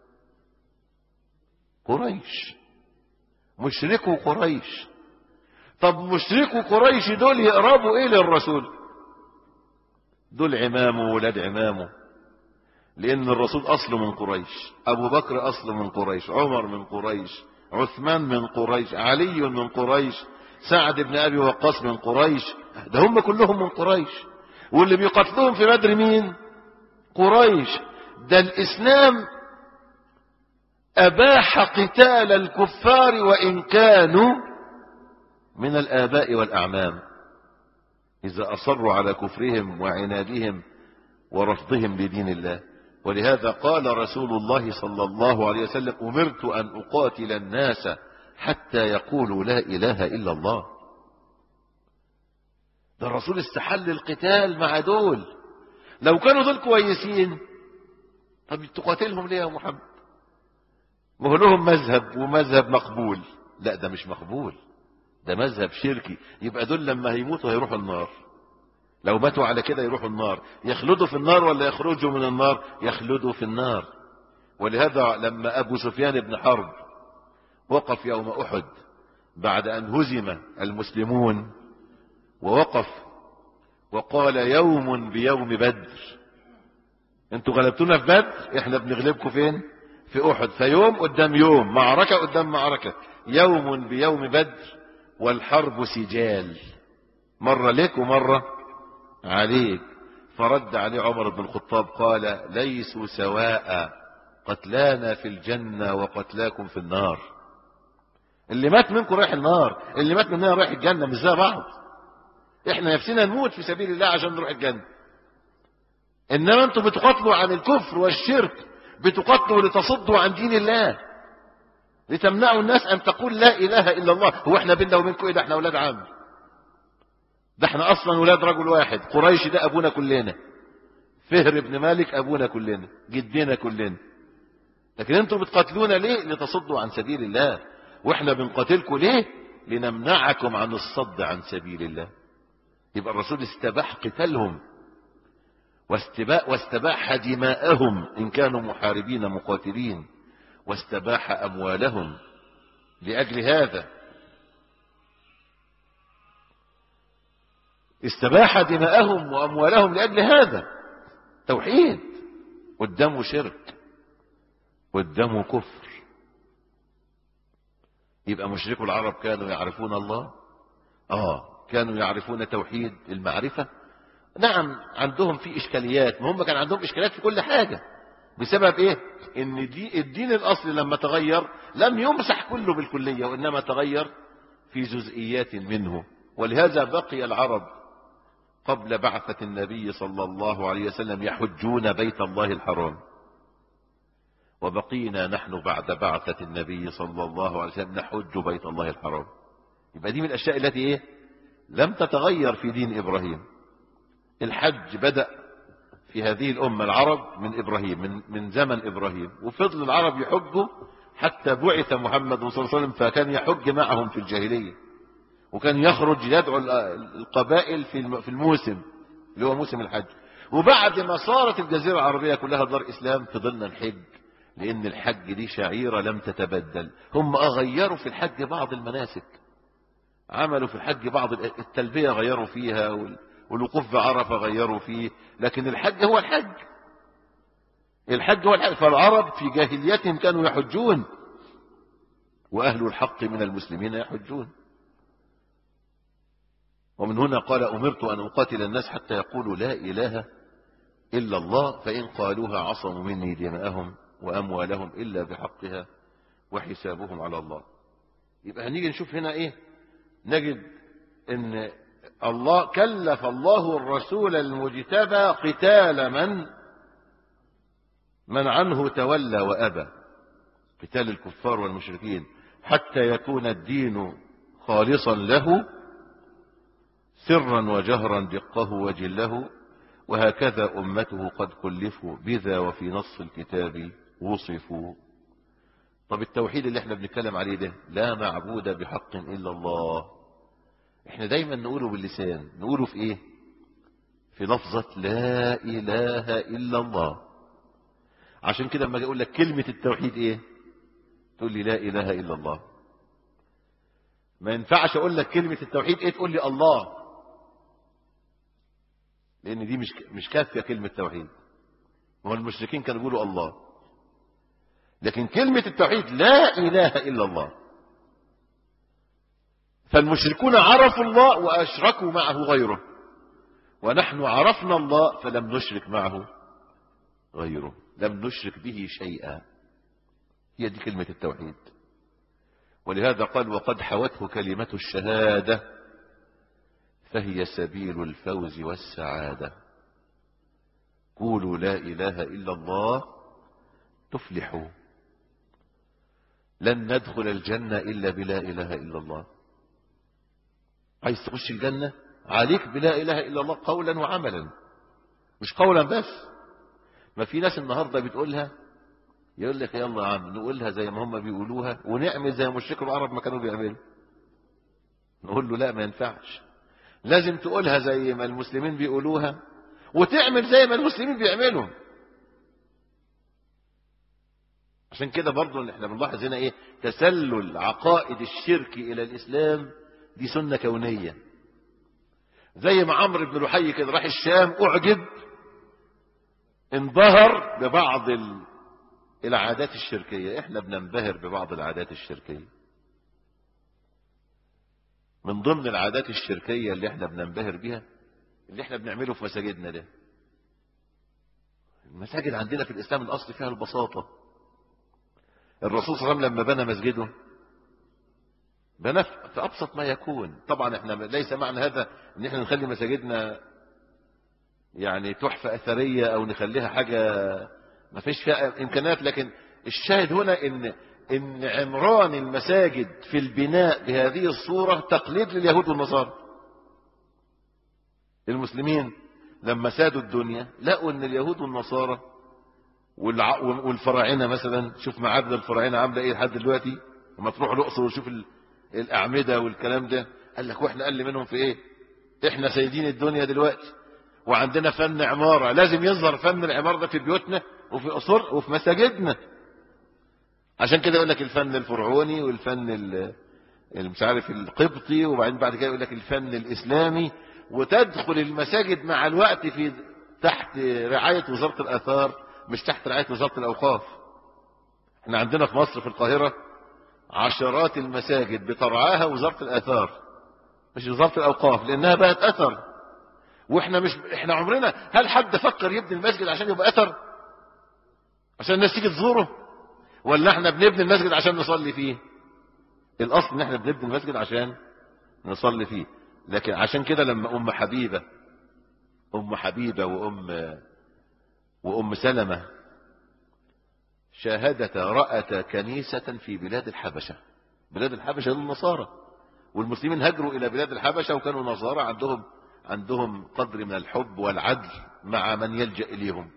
قريش مشركوا قريش طب مشركوا قريش دول يقربوا ايه للرسول دول عمامه وولاد عمامه لان الرسول اصله من قريش ابو بكر اصله من قريش عمر من قريش عثمان من قريش علي من قريش سعد بن ابي وقاص من قريش ده هم كلهم من قريش واللي بيقتلوهم في بدر مين قريش ده الاسلام اباح قتال الكفار وان كانوا من الاباء والاعمام اذا اصروا على كفرهم وعنادهم ورفضهم لدين الله ولهذا قال رسول الله صلى الله عليه وسلم امرت ان اقاتل الناس حتى يقولوا لا اله الا الله ده الرسول استحل القتال مع دول لو كانوا دول كويسين طب تقاتلهم ليه يا محمد ما هو لهم مذهب ومذهب مقبول لا ده مش مقبول ده مذهب شركي يبقى دول لما هيموتوا هيروحوا النار لو ماتوا على كده يروحوا النار يخلدوا في النار ولا يخرجوا من النار يخلدوا في النار ولهذا لما أبو سفيان بن حرب وقف يوم أحد بعد أن هزم المسلمون ووقف وقال يوم بيوم بدر انتوا غلبتونا في بدر احنا بنغلبكم فين في احد فيوم قدام يوم معركة قدام معركة يوم بيوم بدر والحرب سجال مرة لك ومرة عليك فرد عليه عمر بن الخطاب قال ليسوا سواء قتلانا في الجنة وقتلاكم في النار اللي مات منكم رايح النار اللي مات مننا رايح الجنة مش زي بعض احنا نفسنا نموت في سبيل الله عشان نروح الجنة انما انتم بتقاتلوا عن الكفر والشرك بتقاتلوا لتصدوا عن دين الله لتمنعوا الناس ان تقول لا اله الا الله هو احنا بينا وبينكم ايه ده احنا اولاد عم ده احنا اصلا ولاد رجل واحد قريش ده ابونا كلنا فهر ابن مالك ابونا كلنا جدنا كلنا لكن انتم بتقاتلونا ليه لتصدوا عن سبيل الله واحنا بنقاتلكم ليه لنمنعكم عن الصد عن سبيل الله يبقى الرسول استباح قتالهم واستباح, واستباح دماءهم إن كانوا محاربين مقاتلين واستباح أموالهم لأجل هذا استباح دماءهم وأموالهم لأجل هذا توحيد قدامه شرك قدامه كفر يبقى مشركو العرب كانوا يعرفون الله آه كانوا يعرفون توحيد المعرفة نعم عندهم في إشكاليات ما هم كان عندهم إشكاليات في كل حاجة بسبب إيه إن دي الدين الأصلي لما تغير لم يمسح كله بالكلية وإنما تغير في جزئيات منه ولهذا بقي العرب قبل بعثة النبي صلى الله عليه وسلم يحجون بيت الله الحرام وبقينا نحن بعد بعثة النبي صلى الله عليه وسلم نحج بيت الله الحرام يبقى دي من الأشياء التي إيه لم تتغير في دين إبراهيم الحج بدأ في هذه الأمة العرب من إبراهيم من, من زمن إبراهيم وفضل العرب يحجوا حتى بعث محمد صلى الله عليه وسلم فكان يحج معهم في الجاهلية وكان يخرج يدعو القبائل في الموسم اللي هو موسم الحج وبعد ما صارت الجزيرة العربية كلها دار إسلام فضلنا الحج لأن الحج دي شعيرة لم تتبدل هم أغيروا في الحج بعض المناسك عملوا في الحج بعض التلبية غيروا فيها والوقوف بعرفة غيروا فيه لكن الحج هو الحج الحج هو الحج فالعرب في جاهليتهم كانوا يحجون وأهل الحق من المسلمين يحجون ومن هنا قال أمرت أن أقاتل الناس حتى يقولوا لا إله إلا الله فإن قالوها عصموا مني دماءهم وأموالهم إلا بحقها وحسابهم على الله يبقى هنيجي نشوف هنا إيه نجد ان الله كلف الله الرسول المجتبى قتال من من عنه تولى وأبى قتال الكفار والمشركين حتى يكون الدين خالصا له سرا وجهرا دقه وجله وهكذا أمته قد كلفوا بذا وفي نص الكتاب وصفوا طب التوحيد اللي احنا بنتكلم عليه ده لا معبود بحق إلا الله احنا دايما نقوله باللسان نقوله في ايه في لفظة لا إله إلا الله عشان كده لما أقول لك كلمة التوحيد إيه تقول لي لا إله إلا الله ما ينفعش أقول لك كلمة التوحيد إيه تقول لي الله لأن دي مش مش كافية كلمة توحيد هو المشركين كانوا يقولوا الله لكن كلمة التوحيد لا إله إلا الله فالمشركون عرفوا الله وأشركوا معه غيره ونحن عرفنا الله فلم نشرك معه غيره لم نشرك به شيئا هي دي كلمة التوحيد ولهذا قال وقد حوته كلمة الشهادة فهي سبيل الفوز والسعادة قولوا لا إله إلا الله تفلحوا لن ندخل الجنة إلا بلا إله إلا الله عايز تخش الجنة عليك بلا إله إلا الله قولا وعملا مش قولا بس ما في ناس النهاردة بتقولها يقول لك يلا يا عم نقولها زي ما هم بيقولوها ونعمل زي مشركوا العرب ما كانوا بيعملوا نقول له لا ما ينفعش لازم تقولها زي ما المسلمين بيقولوها وتعمل زي ما المسلمين بيعملوا عشان كده برضو احنا بنلاحظ هنا ايه تسلل عقائد الشرك الى الاسلام دي سنة كونية زي ما عمرو بن لحي كده راح الشام اعجب انبهر ببعض ال... العادات الشركية احنا بننبهر ببعض العادات الشركية من ضمن العادات الشركية اللي احنا بننبهر بها اللي احنا بنعمله في مساجدنا ده المساجد عندنا في الاسلام الاصل فيها البساطة الرسول صلى الله عليه وسلم لما بنى مسجده بنى في ابسط ما يكون طبعا احنا ليس معنى هذا ان احنا نخلي مساجدنا يعني تحفة اثرية او نخليها حاجة ما فيش فيها امكانيات لكن الشاهد هنا ان ان عمران المساجد في البناء بهذه الصورة تقليد لليهود والنصارى المسلمين لما سادوا الدنيا لقوا ان اليهود والنصارى والع... والفراعنة مثلا شوف معابد الفراعنة عاملة ايه لحد دلوقتي لما تروح الاقصر وشوف ال... الاعمدة والكلام ده قال لك واحنا اقل منهم في ايه احنا سيدين الدنيا دلوقتي وعندنا فن عمارة لازم يظهر فن العمارة ده في بيوتنا وفي قصور وفي مساجدنا عشان كده يقول لك الفن الفرعوني والفن ال... مش عارف القبطي وبعدين بعد كده يقول لك الفن الاسلامي وتدخل المساجد مع الوقت في تحت رعاية وزارة الآثار مش تحت رعاية وزارة الأوقاف احنا عندنا في مصر في القاهرة عشرات المساجد بترعاها وزارة الآثار مش وزارة الأوقاف لأنها بقت أثر واحنا مش احنا عمرنا هل حد فكر يبني المسجد عشان يبقى أثر عشان الناس تيجي تزوره ولا احنا بنبني المسجد عشان نصلي فيه الأصل ان احنا بنبني المسجد عشان نصلي فيه لكن عشان كده لما أم حبيبة أم حبيبة وأم وأم سلمة شاهدت رأت كنيسة في بلاد الحبشة بلاد الحبشة للنصارى والمسلمين هجروا إلى بلاد الحبشة وكانوا نصارى عندهم عندهم قدر من الحب والعدل مع من يلجأ إليهم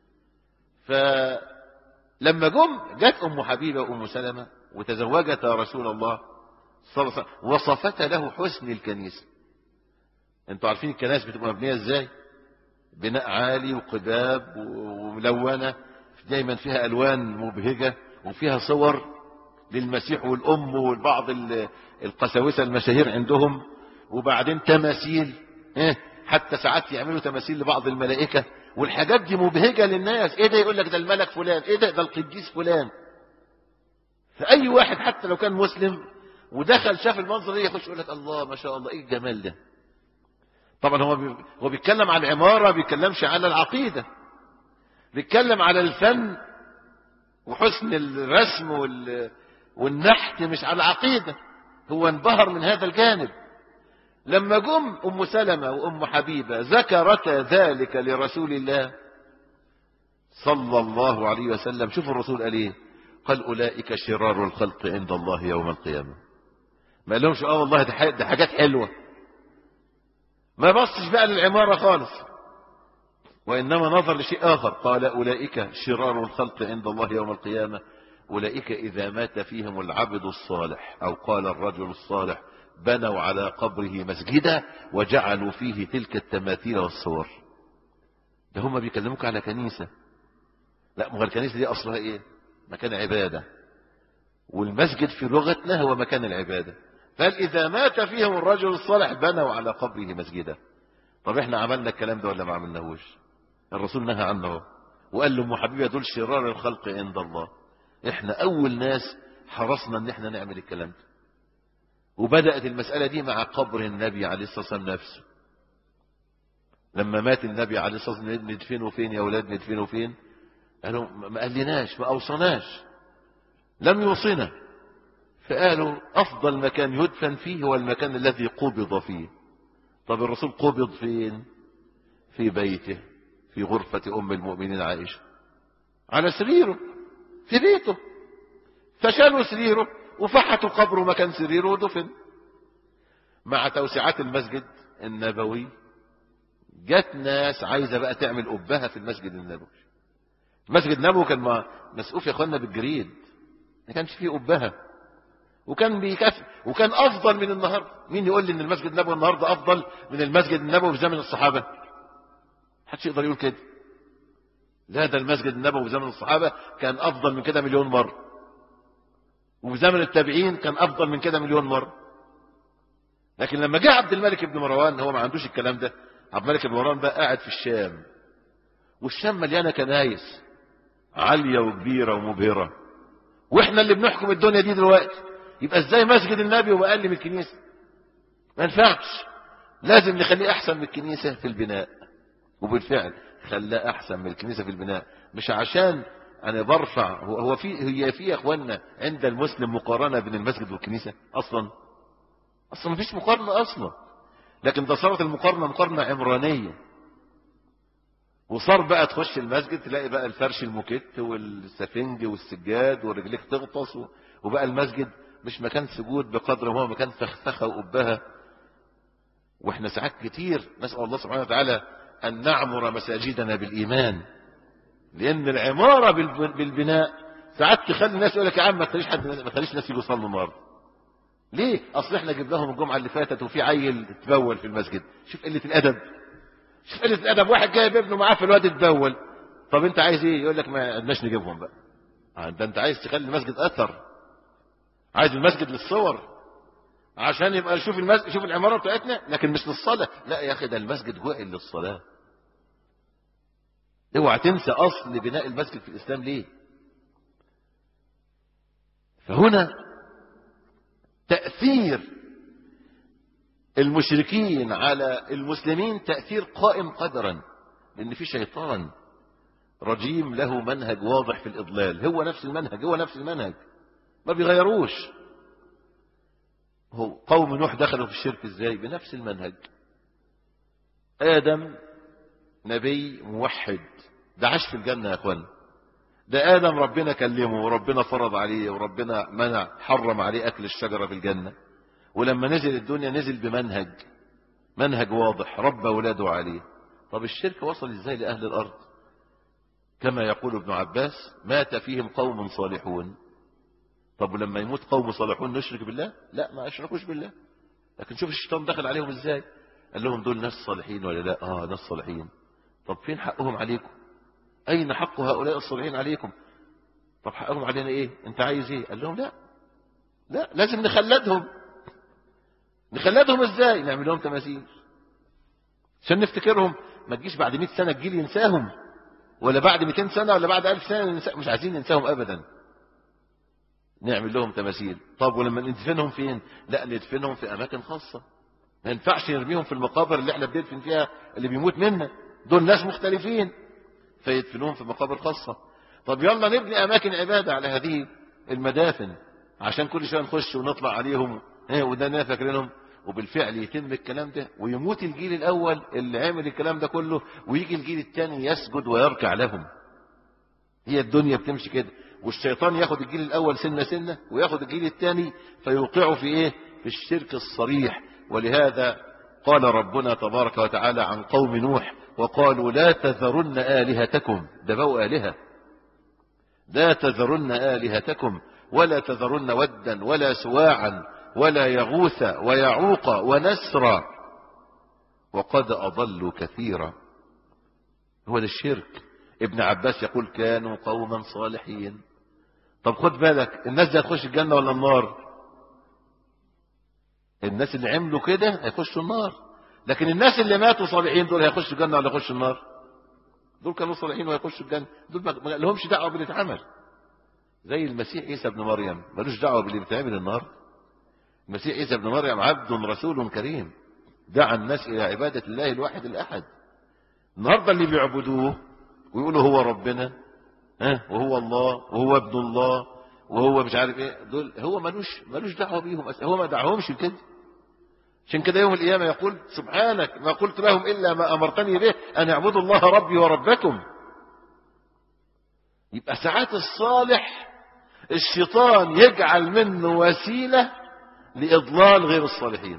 فلما جم جت أم حبيبة وأم سلمة وتزوجتا رسول الله صلى الله عليه وسلم وصفتا له حسن الكنيسة انتوا عارفين الكنائس بتبقى مبنية ازاي بناء عالي وقباب وملونة دايما فيها ألوان مبهجة وفيها صور للمسيح والأم والبعض القساوسة المشاهير عندهم وبعدين تماثيل حتى ساعات يعملوا تماثيل لبعض الملائكة والحاجات دي مبهجة للناس ايه ده يقول لك ده الملك فلان ايه ده ده القديس فلان فأي واحد حتى لو كان مسلم ودخل شاف المنظر ده يخش يقول لك الله ما شاء الله ايه الجمال ده طبعا هو بي... هو بيتكلم عن العمارة بيتكلمش على العقيدة بيتكلم على الفن وحسن الرسم وال... والنحت مش على العقيدة هو انبهر من هذا الجانب لما جم أم سلمة وأم حبيبة ذكرتا ذلك لرسول الله صلى الله عليه وسلم شوف الرسول قال ايه قال أولئك شرار الخلق عند الله يوم القيامة ما قالهمش اه والله ده حاجات حلوة ما بصش بقى للعمارة خالص وإنما نظر لشيء آخر قال أولئك شرار الخلق عند الله يوم القيامة أولئك إذا مات فيهم العبد الصالح أو قال الرجل الصالح بنوا على قبره مسجدا وجعلوا فيه تلك التماثيل والصور ده هم بيكلموك على كنيسة لا ما الكنيسة دي أصلها إيه مكان عبادة والمسجد في لغتنا هو مكان العبادة قال إذا مات فيهم الرجل الصالح بنوا على قبره مسجدا طب احنا عملنا الكلام ده ولا ما عملناهوش الرسول نهى عنه وقال له حبيبي دول شرار الخلق عند الله احنا اول ناس حرصنا ان احنا نعمل الكلام ده وبدأت المسألة دي مع قبر النبي عليه الصلاة والسلام نفسه لما مات النبي عليه الصلاة والسلام ندفنه فين يا أولاد ندفنه فين قالوا ما قالناش ما أوصناش لم يوصنا فقالوا أفضل مكان يدفن فيه هو المكان الذي قبض فيه طب الرسول قبض فين في بيته في غرفة أم المؤمنين عائشة على سريره في بيته فشالوا سريره وفحتوا قبره مكان سريره ودفن مع توسعات المسجد النبوي جت ناس عايزة بقى تعمل أبها في المسجد النبوي المسجد النبوي كان مسقوف يا اخوانا بالجريد ما كانش فيه أبها وكان بيكفي وكان أفضل من النهاردة مين يقول لي إن المسجد النبوي النهاردة أفضل من المسجد النبوي في زمن الصحابة محدش يقدر يقول كده لا ده المسجد النبوي في زمن الصحابة كان أفضل من كده مليون مرة وفي زمن التابعين كان أفضل من كده مليون مرة لكن لما جاء عبد الملك بن مروان هو ما عندوش الكلام ده عبد الملك بن مروان بقى قاعد في الشام والشام مليانة كنايس عالية وكبيرة ومبهرة واحنا اللي بنحكم الدنيا دي دلوقتي يبقى ازاي مسجد النبي وأقل من الكنيسة ما ينفعش لازم نخليه أحسن من الكنيسة في البناء وبالفعل خلاه أحسن من الكنيسة في البناء مش عشان أنا برفع هو هو في هي في يا إخواننا عند المسلم مقارنة بين المسجد والكنيسة أصلا أصلا مفيش مقارنة أصلا لكن ده صارت المقارنة مقارنة عمرانية وصار بقى تخش المسجد تلاقي بقى الفرش الموكيت والسفنج والسجاد ورجليك تغطس وبقى المسجد مش مكان سجود بقدر ما هو مكان فخفخة وقبها واحنا ساعات كتير نسأل الله سبحانه وتعالى أن نعمر مساجدنا بالإيمان لأن العمارة بالبناء ساعات تخلي الناس يقول لك يا عم ما تخليش حد ما تخليش الناس يجوا يصلوا النهارده ليه؟ أصل احنا جبناهم الجمعة اللي فاتت وفي عيل اتبول في المسجد شوف قلة الأدب شوف قلة الأدب واحد جايب ابنه معاه في الواد اتبول طب أنت عايز إيه؟ يقول لك ما قدناش نجيبهم بقى ده أنت عايز تخلي المسجد أثر عايز المسجد للصور عشان يبقى شوف المسجد شوف العمارة بتاعتنا لكن مش للصلاة لا يا أخي ده المسجد جوه للصلاة اوعى تنسى أصل بناء المسجد في الإسلام ليه فهنا تأثير المشركين على المسلمين تأثير قائم قدرا لأن في شيطان رجيم له منهج واضح في الإضلال هو نفس المنهج هو نفس المنهج ما بيغيروش هو قوم نوح دخلوا في الشرك ازاي بنفس المنهج آدم نبي موحد ده عاش في الجنة يا اخوان ده آدم ربنا كلمه وربنا فرض عليه وربنا منع حرم عليه أكل الشجرة في الجنة ولما نزل الدنيا نزل بمنهج منهج واضح رب أولاده عليه طب الشرك وصل ازاي لأهل الأرض كما يقول ابن عباس مات فيهم قوم صالحون طب ولما يموت قوم صالحون نشرك بالله لا ما أشركوش بالله لكن شوف الشيطان دخل عليهم ازاي قال لهم دول ناس صالحين ولا لا اه ناس صالحين طب فين حقهم عليكم أين حق هؤلاء الصالحين عليكم طب حقهم علينا إيه أنت عايز إيه قال لهم لا لا لازم نخلدهم نخلدهم إزاي نعمل لهم تماثيل عشان نفتكرهم ما تجيش بعد 100 سنة الجيل ينساهم ولا بعد 200 سنة ولا بعد 1000 سنة ننسا مش عايزين ننساهم أبدا نعمل لهم تماثيل طب ولما ندفنهم فين لا ندفنهم في أماكن خاصة ما ينفعش نرميهم في المقابر اللي احنا بندفن فيها اللي بيموت منا دول ناس مختلفين فيدفنوهم في مقابر خاصة طب يلا نبني أماكن عبادة على هذه المدافن عشان كل شوية نخش ونطلع عليهم ايه وده ناس فاكرينهم وبالفعل يتم الكلام ده ويموت الجيل الأول اللي عمل الكلام ده كله ويجي الجيل الثاني يسجد ويركع لهم هي الدنيا بتمشي كده والشيطان ياخد الجيل الأول سنة سنة وياخد الجيل الثاني فيوقعه في ايه في الشرك الصريح ولهذا قال ربنا تبارك وتعالى عن قوم نوح وقالوا لا تذرن آلهتكم ده بقوا آلهة لا تذرن آلهتكم ولا تذرن ودا ولا سواعا ولا يغوث ويعوق ونسرا وقد أضلوا كثيرا هو ده الشرك ابن عباس يقول كانوا قوما صالحين طب خد بالك الناس دي هتخش الجنة ولا النار الناس اللي عملوا كده هيخشوا النار لكن الناس اللي ماتوا صالحين دول هيخشوا الجنة ولا يخشوا النار دول كانوا صالحين وهيخشوا الجنة دول ما لهمش دعوة باللي اتعمل زي المسيح عيسى ابن مريم ملوش دعوة باللي بيتعمل النهارده المسيح عيسى ابن مريم عبد رسول كريم دعا الناس إلى عبادة الله الواحد الأحد النهاردة اللي بيعبدوه ويقولوا هو ربنا ها وهو الله وهو ابن الله وهو مش عارف ايه دول هو ملوش ملوش دعوه بيهم هو ما دعاهمش كده عشان كده يوم القيامه يقول سبحانك ما قلت لهم الا ما امرتني به ان اعبدوا الله ربي وربكم يبقى ساعات الصالح الشيطان يجعل منه وسيله لاضلال غير الصالحين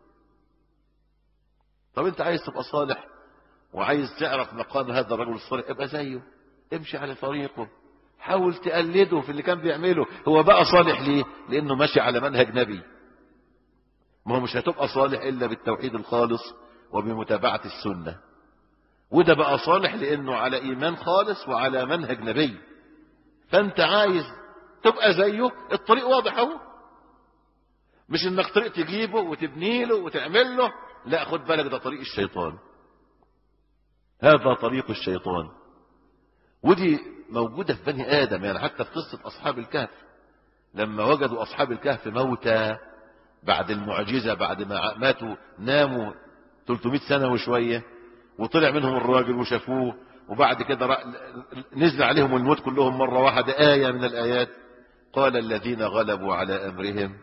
طب انت عايز تبقى صالح وعايز تعرف مقام هذا الرجل الصالح ابقى زيه امشي على طريقه حاول تقلده في اللي كان بيعمله هو بقى صالح ليه لانه ماشي على منهج نبي ما هو مش هتبقى صالح الا بالتوحيد الخالص وبمتابعة السنة وده بقى صالح لانه على ايمان خالص وعلى منهج نبي فانت عايز تبقى زيه الطريق واضح اهو مش انك طريق تجيبه وتبني له وتعمل له لا خد بالك ده طريق الشيطان هذا طريق الشيطان ودي موجودة في بني آدم يعني حتى في قصة أصحاب الكهف لما وجدوا أصحاب الكهف موتى بعد المعجزة بعد ما ماتوا ناموا 300 سنة وشوية وطلع منهم الراجل وشافوه وبعد كده نزل عليهم الموت كلهم مرة واحدة آية من الآيات قال الذين غلبوا على أمرهم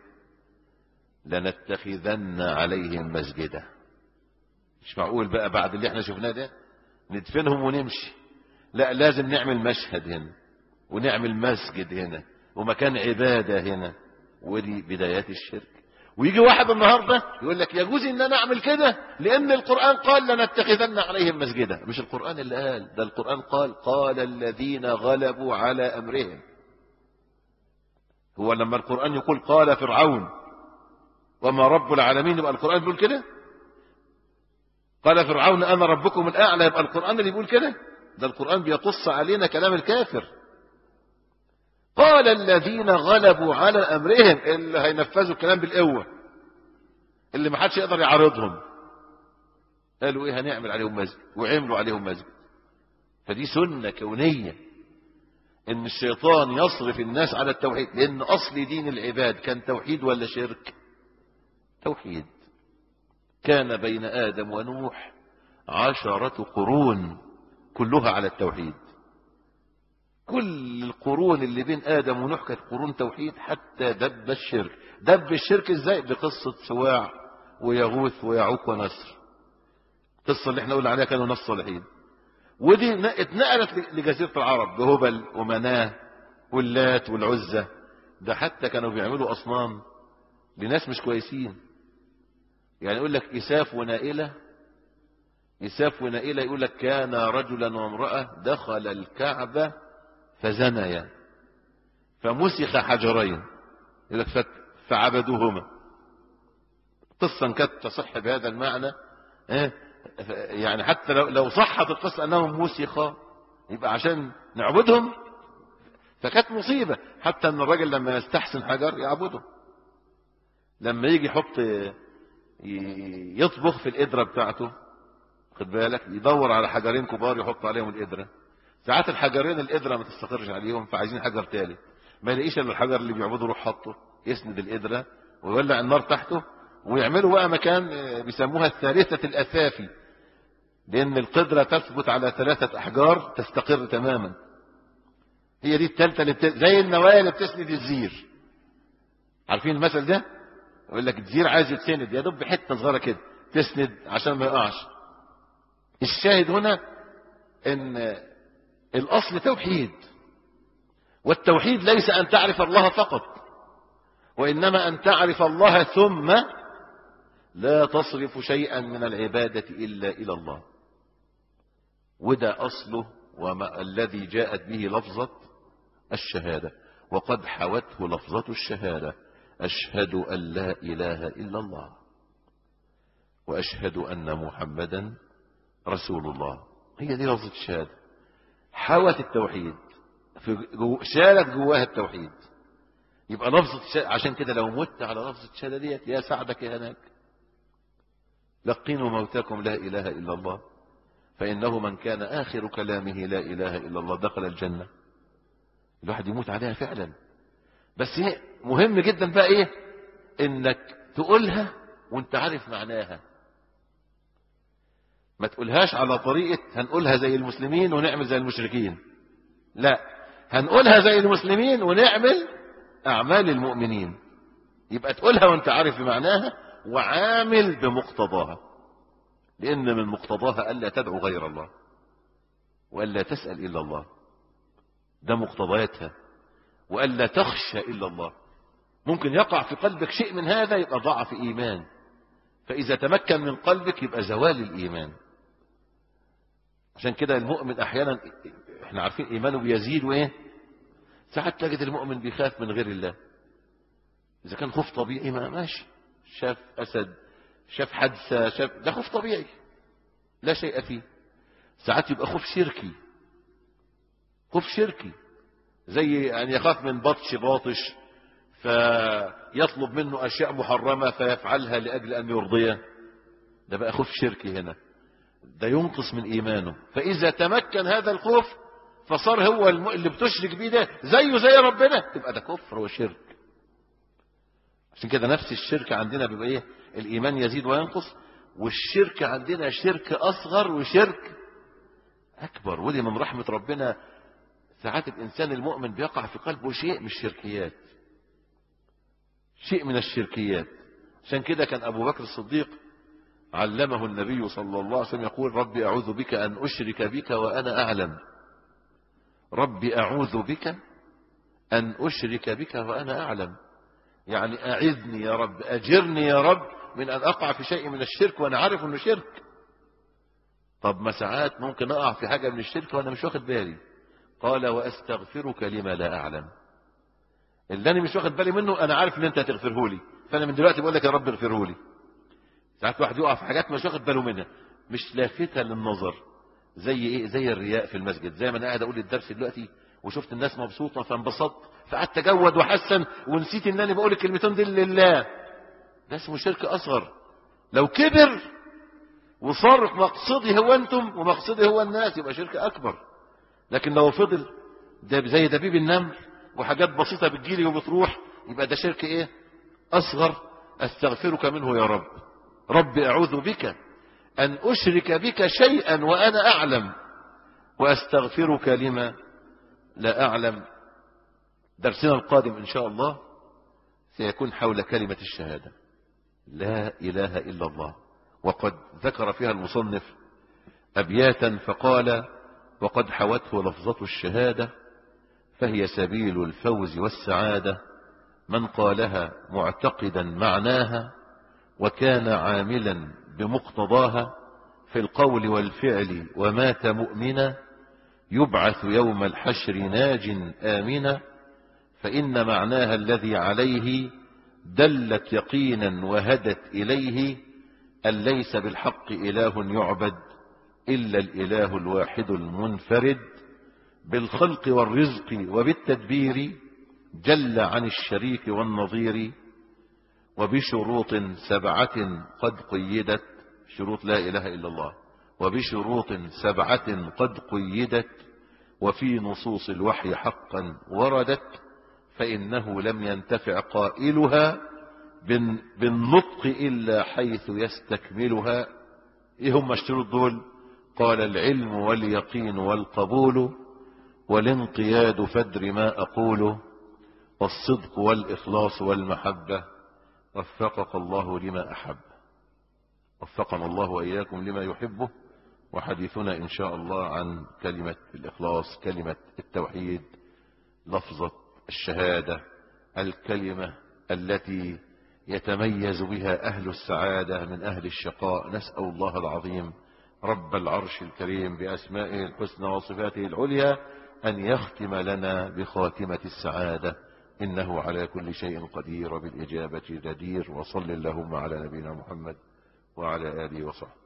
لنتخذن عليهم مسجدا مش معقول بقى بعد اللي احنا شفناه ده ندفنهم ونمشي لا لازم نعمل مشهد هنا ونعمل مسجد هنا ومكان عبادة هنا ودي بدايات الشرك ويجي واحد النهاردة يقول لك يجوز ان انا اعمل كده لان القرآن قال لنتخذن عليهم مسجدا مش القرآن اللي قال ده القرآن قال قال الذين غلبوا على امرهم هو لما القرآن يقول قال فرعون وما رب العالمين يبقى القرآن بيقول كده قال فرعون انا ربكم الاعلى يبقى القرآن اللي بيقول كده ده القرآن بيقص علينا كلام الكافر قال الذين غلبوا على أمرهم اللي هينفذوا الكلام بالقوة اللي ما حدش يقدر يعارضهم قالوا ايه هنعمل عليهم مسجد وعملوا عليهم مسجد فدي سنة كونية ان الشيطان يصرف الناس على التوحيد لان اصل دين العباد كان توحيد ولا شرك توحيد كان بين ادم ونوح عشرة قرون كلها على التوحيد كل القرون اللي بين آدم ونوح كانت قرون توحيد حتى دب الشرك دب الشرك ازاي بقصة سواع ويغوث ويعوق ونسر القصة اللي احنا قلنا عليها كانوا ناس صالحين ودي اتنقلت لجزيرة العرب بهبل ومناه واللات والعزة ده حتى كانوا بيعملوا أصنام لناس مش كويسين يعني يقول لك إساف ونائلة إساف ونائلة يقول لك كان رجلا وامرأة دخل الكعبة فزنيا فمسخ حجرين يقول لك فعبدوهما قصة كانت تصح بهذا المعنى يعني حتى لو لو صحت القصة أنهم مسخا يبقى عشان نعبدهم فكانت مصيبة حتى أن الراجل لما يستحسن حجر يعبده لما يجي يحط يطبخ في القدرة بتاعته خد بالك يدور على حجرين كبار يحط عليهم القدرة ساعات الحجرين القدرة ما تستقرش عليهم فعايزين حجر تالت ما يلاقيش الا الحجر اللي بيعبده يروح حاطه يسند القدرة ويولع النار تحته ويعملوا بقى مكان بيسموها الثالثة الأثافي لأن القدرة تثبت على ثلاثة أحجار تستقر تماما هي دي الثالثة اللي بت... زي النوايا اللي بتسند الزير عارفين المثل ده يقول لك الزير عايز يتسند يا دوب حتة صغيرة كده تسند عشان ما يقعش الشاهد هنا ان الاصل توحيد والتوحيد ليس ان تعرف الله فقط وانما ان تعرف الله ثم لا تصرف شيئا من العبادة الا الى الله وده اصله وما الذي جاءت به لفظة الشهادة وقد حوته لفظة الشهادة أشهد أن لا إله إلا الله وأشهد أن محمدا رسول الله هي دي لفظة الشهادة حوت التوحيد في جو شالت جواها التوحيد يبقى لفظة الشهادة عشان كده لو مت على لفظة الشهادة ديت يا سعدك يا هناك لقنوا موتاكم لا إله إلا الله فإنه من كان آخر كلامه لا إله إلا الله دخل الجنة الواحد يموت عليها فعلا بس هي مهم جدا بقى ايه انك تقولها وانت عارف معناها ما تقولهاش على طريقة هنقولها زي المسلمين ونعمل زي المشركين لا هنقولها زي المسلمين ونعمل أعمال المؤمنين يبقى تقولها وانت عارف معناها وعامل بمقتضاها لأن من مقتضاها ألا تدعو غير الله وألا تسأل إلا الله ده مقتضياتها وألا تخشى إلا الله ممكن يقع في قلبك شيء من هذا يبقى ضعف إيمان فإذا تمكن من قلبك يبقى زوال الإيمان عشان كده المؤمن أحيانا احنا عارفين إيمانه بيزيد وإيه ساعات تجد المؤمن بيخاف من غير الله إذا كان خوف طبيعي ما ماشي شاف أسد شاف حادثة شاف ده خوف طبيعي لا شيء فيه ساعات يبقى خوف شركي خوف شركي زي أن يخاف من بطش باطش فيطلب منه أشياء محرمة فيفعلها لأجل أن يرضيه ده بقى خوف شركي هنا ده ينقص من إيمانه فإذا تمكن هذا الخوف فصار هو اللي بتشرك بيه ده زيه زي ربنا تبقى ده كفر وشرك عشان كده نفس الشرك عندنا بيبقى ايه الإيمان يزيد وينقص والشرك عندنا شرك أصغر وشرك أكبر ودي من رحمة ربنا ساعات الإنسان المؤمن بيقع في قلبه شيء من الشركيات شيء من الشركيات عشان كده كان أبو بكر الصديق علمه النبي صلى الله عليه وسلم يقول ربي أعوذ بك أن أشرك بك وأنا أعلم ربي أعوذ بك أن أشرك بك وأنا أعلم يعني أعذني يا رب أجرني يا رب من أن أقع في شيء من الشرك وأنا عارف أنه شرك طب ما ساعات ممكن أقع في حاجة من الشرك وأنا مش واخد بالي قال وأستغفرك لما لا أعلم اللي أنا مش واخد بالي منه أنا عارف أن أنت هتغفره لي فأنا من دلوقتي بقول لك يا رب اغفره لي ساعات واحد يقع في حاجات مش واخد باله منها مش لافتة للنظر زي ايه زي الرياء في المسجد زي ما انا قاعد اقول الدرس دلوقتي وشفت الناس مبسوطه فانبسطت فقعدت اجود واحسن ونسيت ان انا بقول الكلمتين دي لله ده اسمه شرك اصغر لو كبر وصار مقصدي هو انتم ومقصدي هو الناس يبقى شرك اكبر لكن لو فضل ده زي دبيب النمل وحاجات بسيطه بتجيلي وبتروح يبقى ده شرك ايه اصغر استغفرك منه يا رب رب اعوذ بك أن أشرك بك شيئا وأنا أعلم وأستغفرك لما لا أعلم درسنا القادم إن شاء الله سيكون حول كلمة الشهادة لا إله إلا الله وقد ذكر فيها المصنف أبياتا فقال وقد حوته لفظة الشهادة فهي سبيل الفوز والسعادة من قالها معتقدا معناها وكان عاملا بمقتضاها في القول والفعل ومات مؤمنا يبعث يوم الحشر ناج آمنا فإن معناها الذي عليه دلت يقينا وهدت إليه أن ليس بالحق إله يعبد إلا الإله الواحد المنفرد بالخلق والرزق وبالتدبير جل عن الشريك والنظير وبشروط سبعة قد قيدت شروط لا إله إلا الله وبشروط سبعة قد قيدت وفي نصوص الوحي حقا وردت فإنه لم ينتفع قائلها بالنطق إلا حيث يستكملها إيه هم الشروط دول قال العلم واليقين والقبول والانقياد فدر ما أقول والصدق والإخلاص والمحبة وفقك الله لما أحب وفقنا الله وإياكم لما يحبه وحديثنا إن شاء الله عن كلمة الإخلاص كلمة التوحيد لفظة الشهادة الكلمة التي يتميز بها أهل السعادة من أهل الشقاء نسأل الله العظيم رب العرش الكريم بأسمائه الحسنى وصفاته العليا أن يختم لنا بخاتمة السعادة إنه على كل شيء قدير بالإجابة جدير وصل اللهم على نبينا محمد وعلى آله وصحبه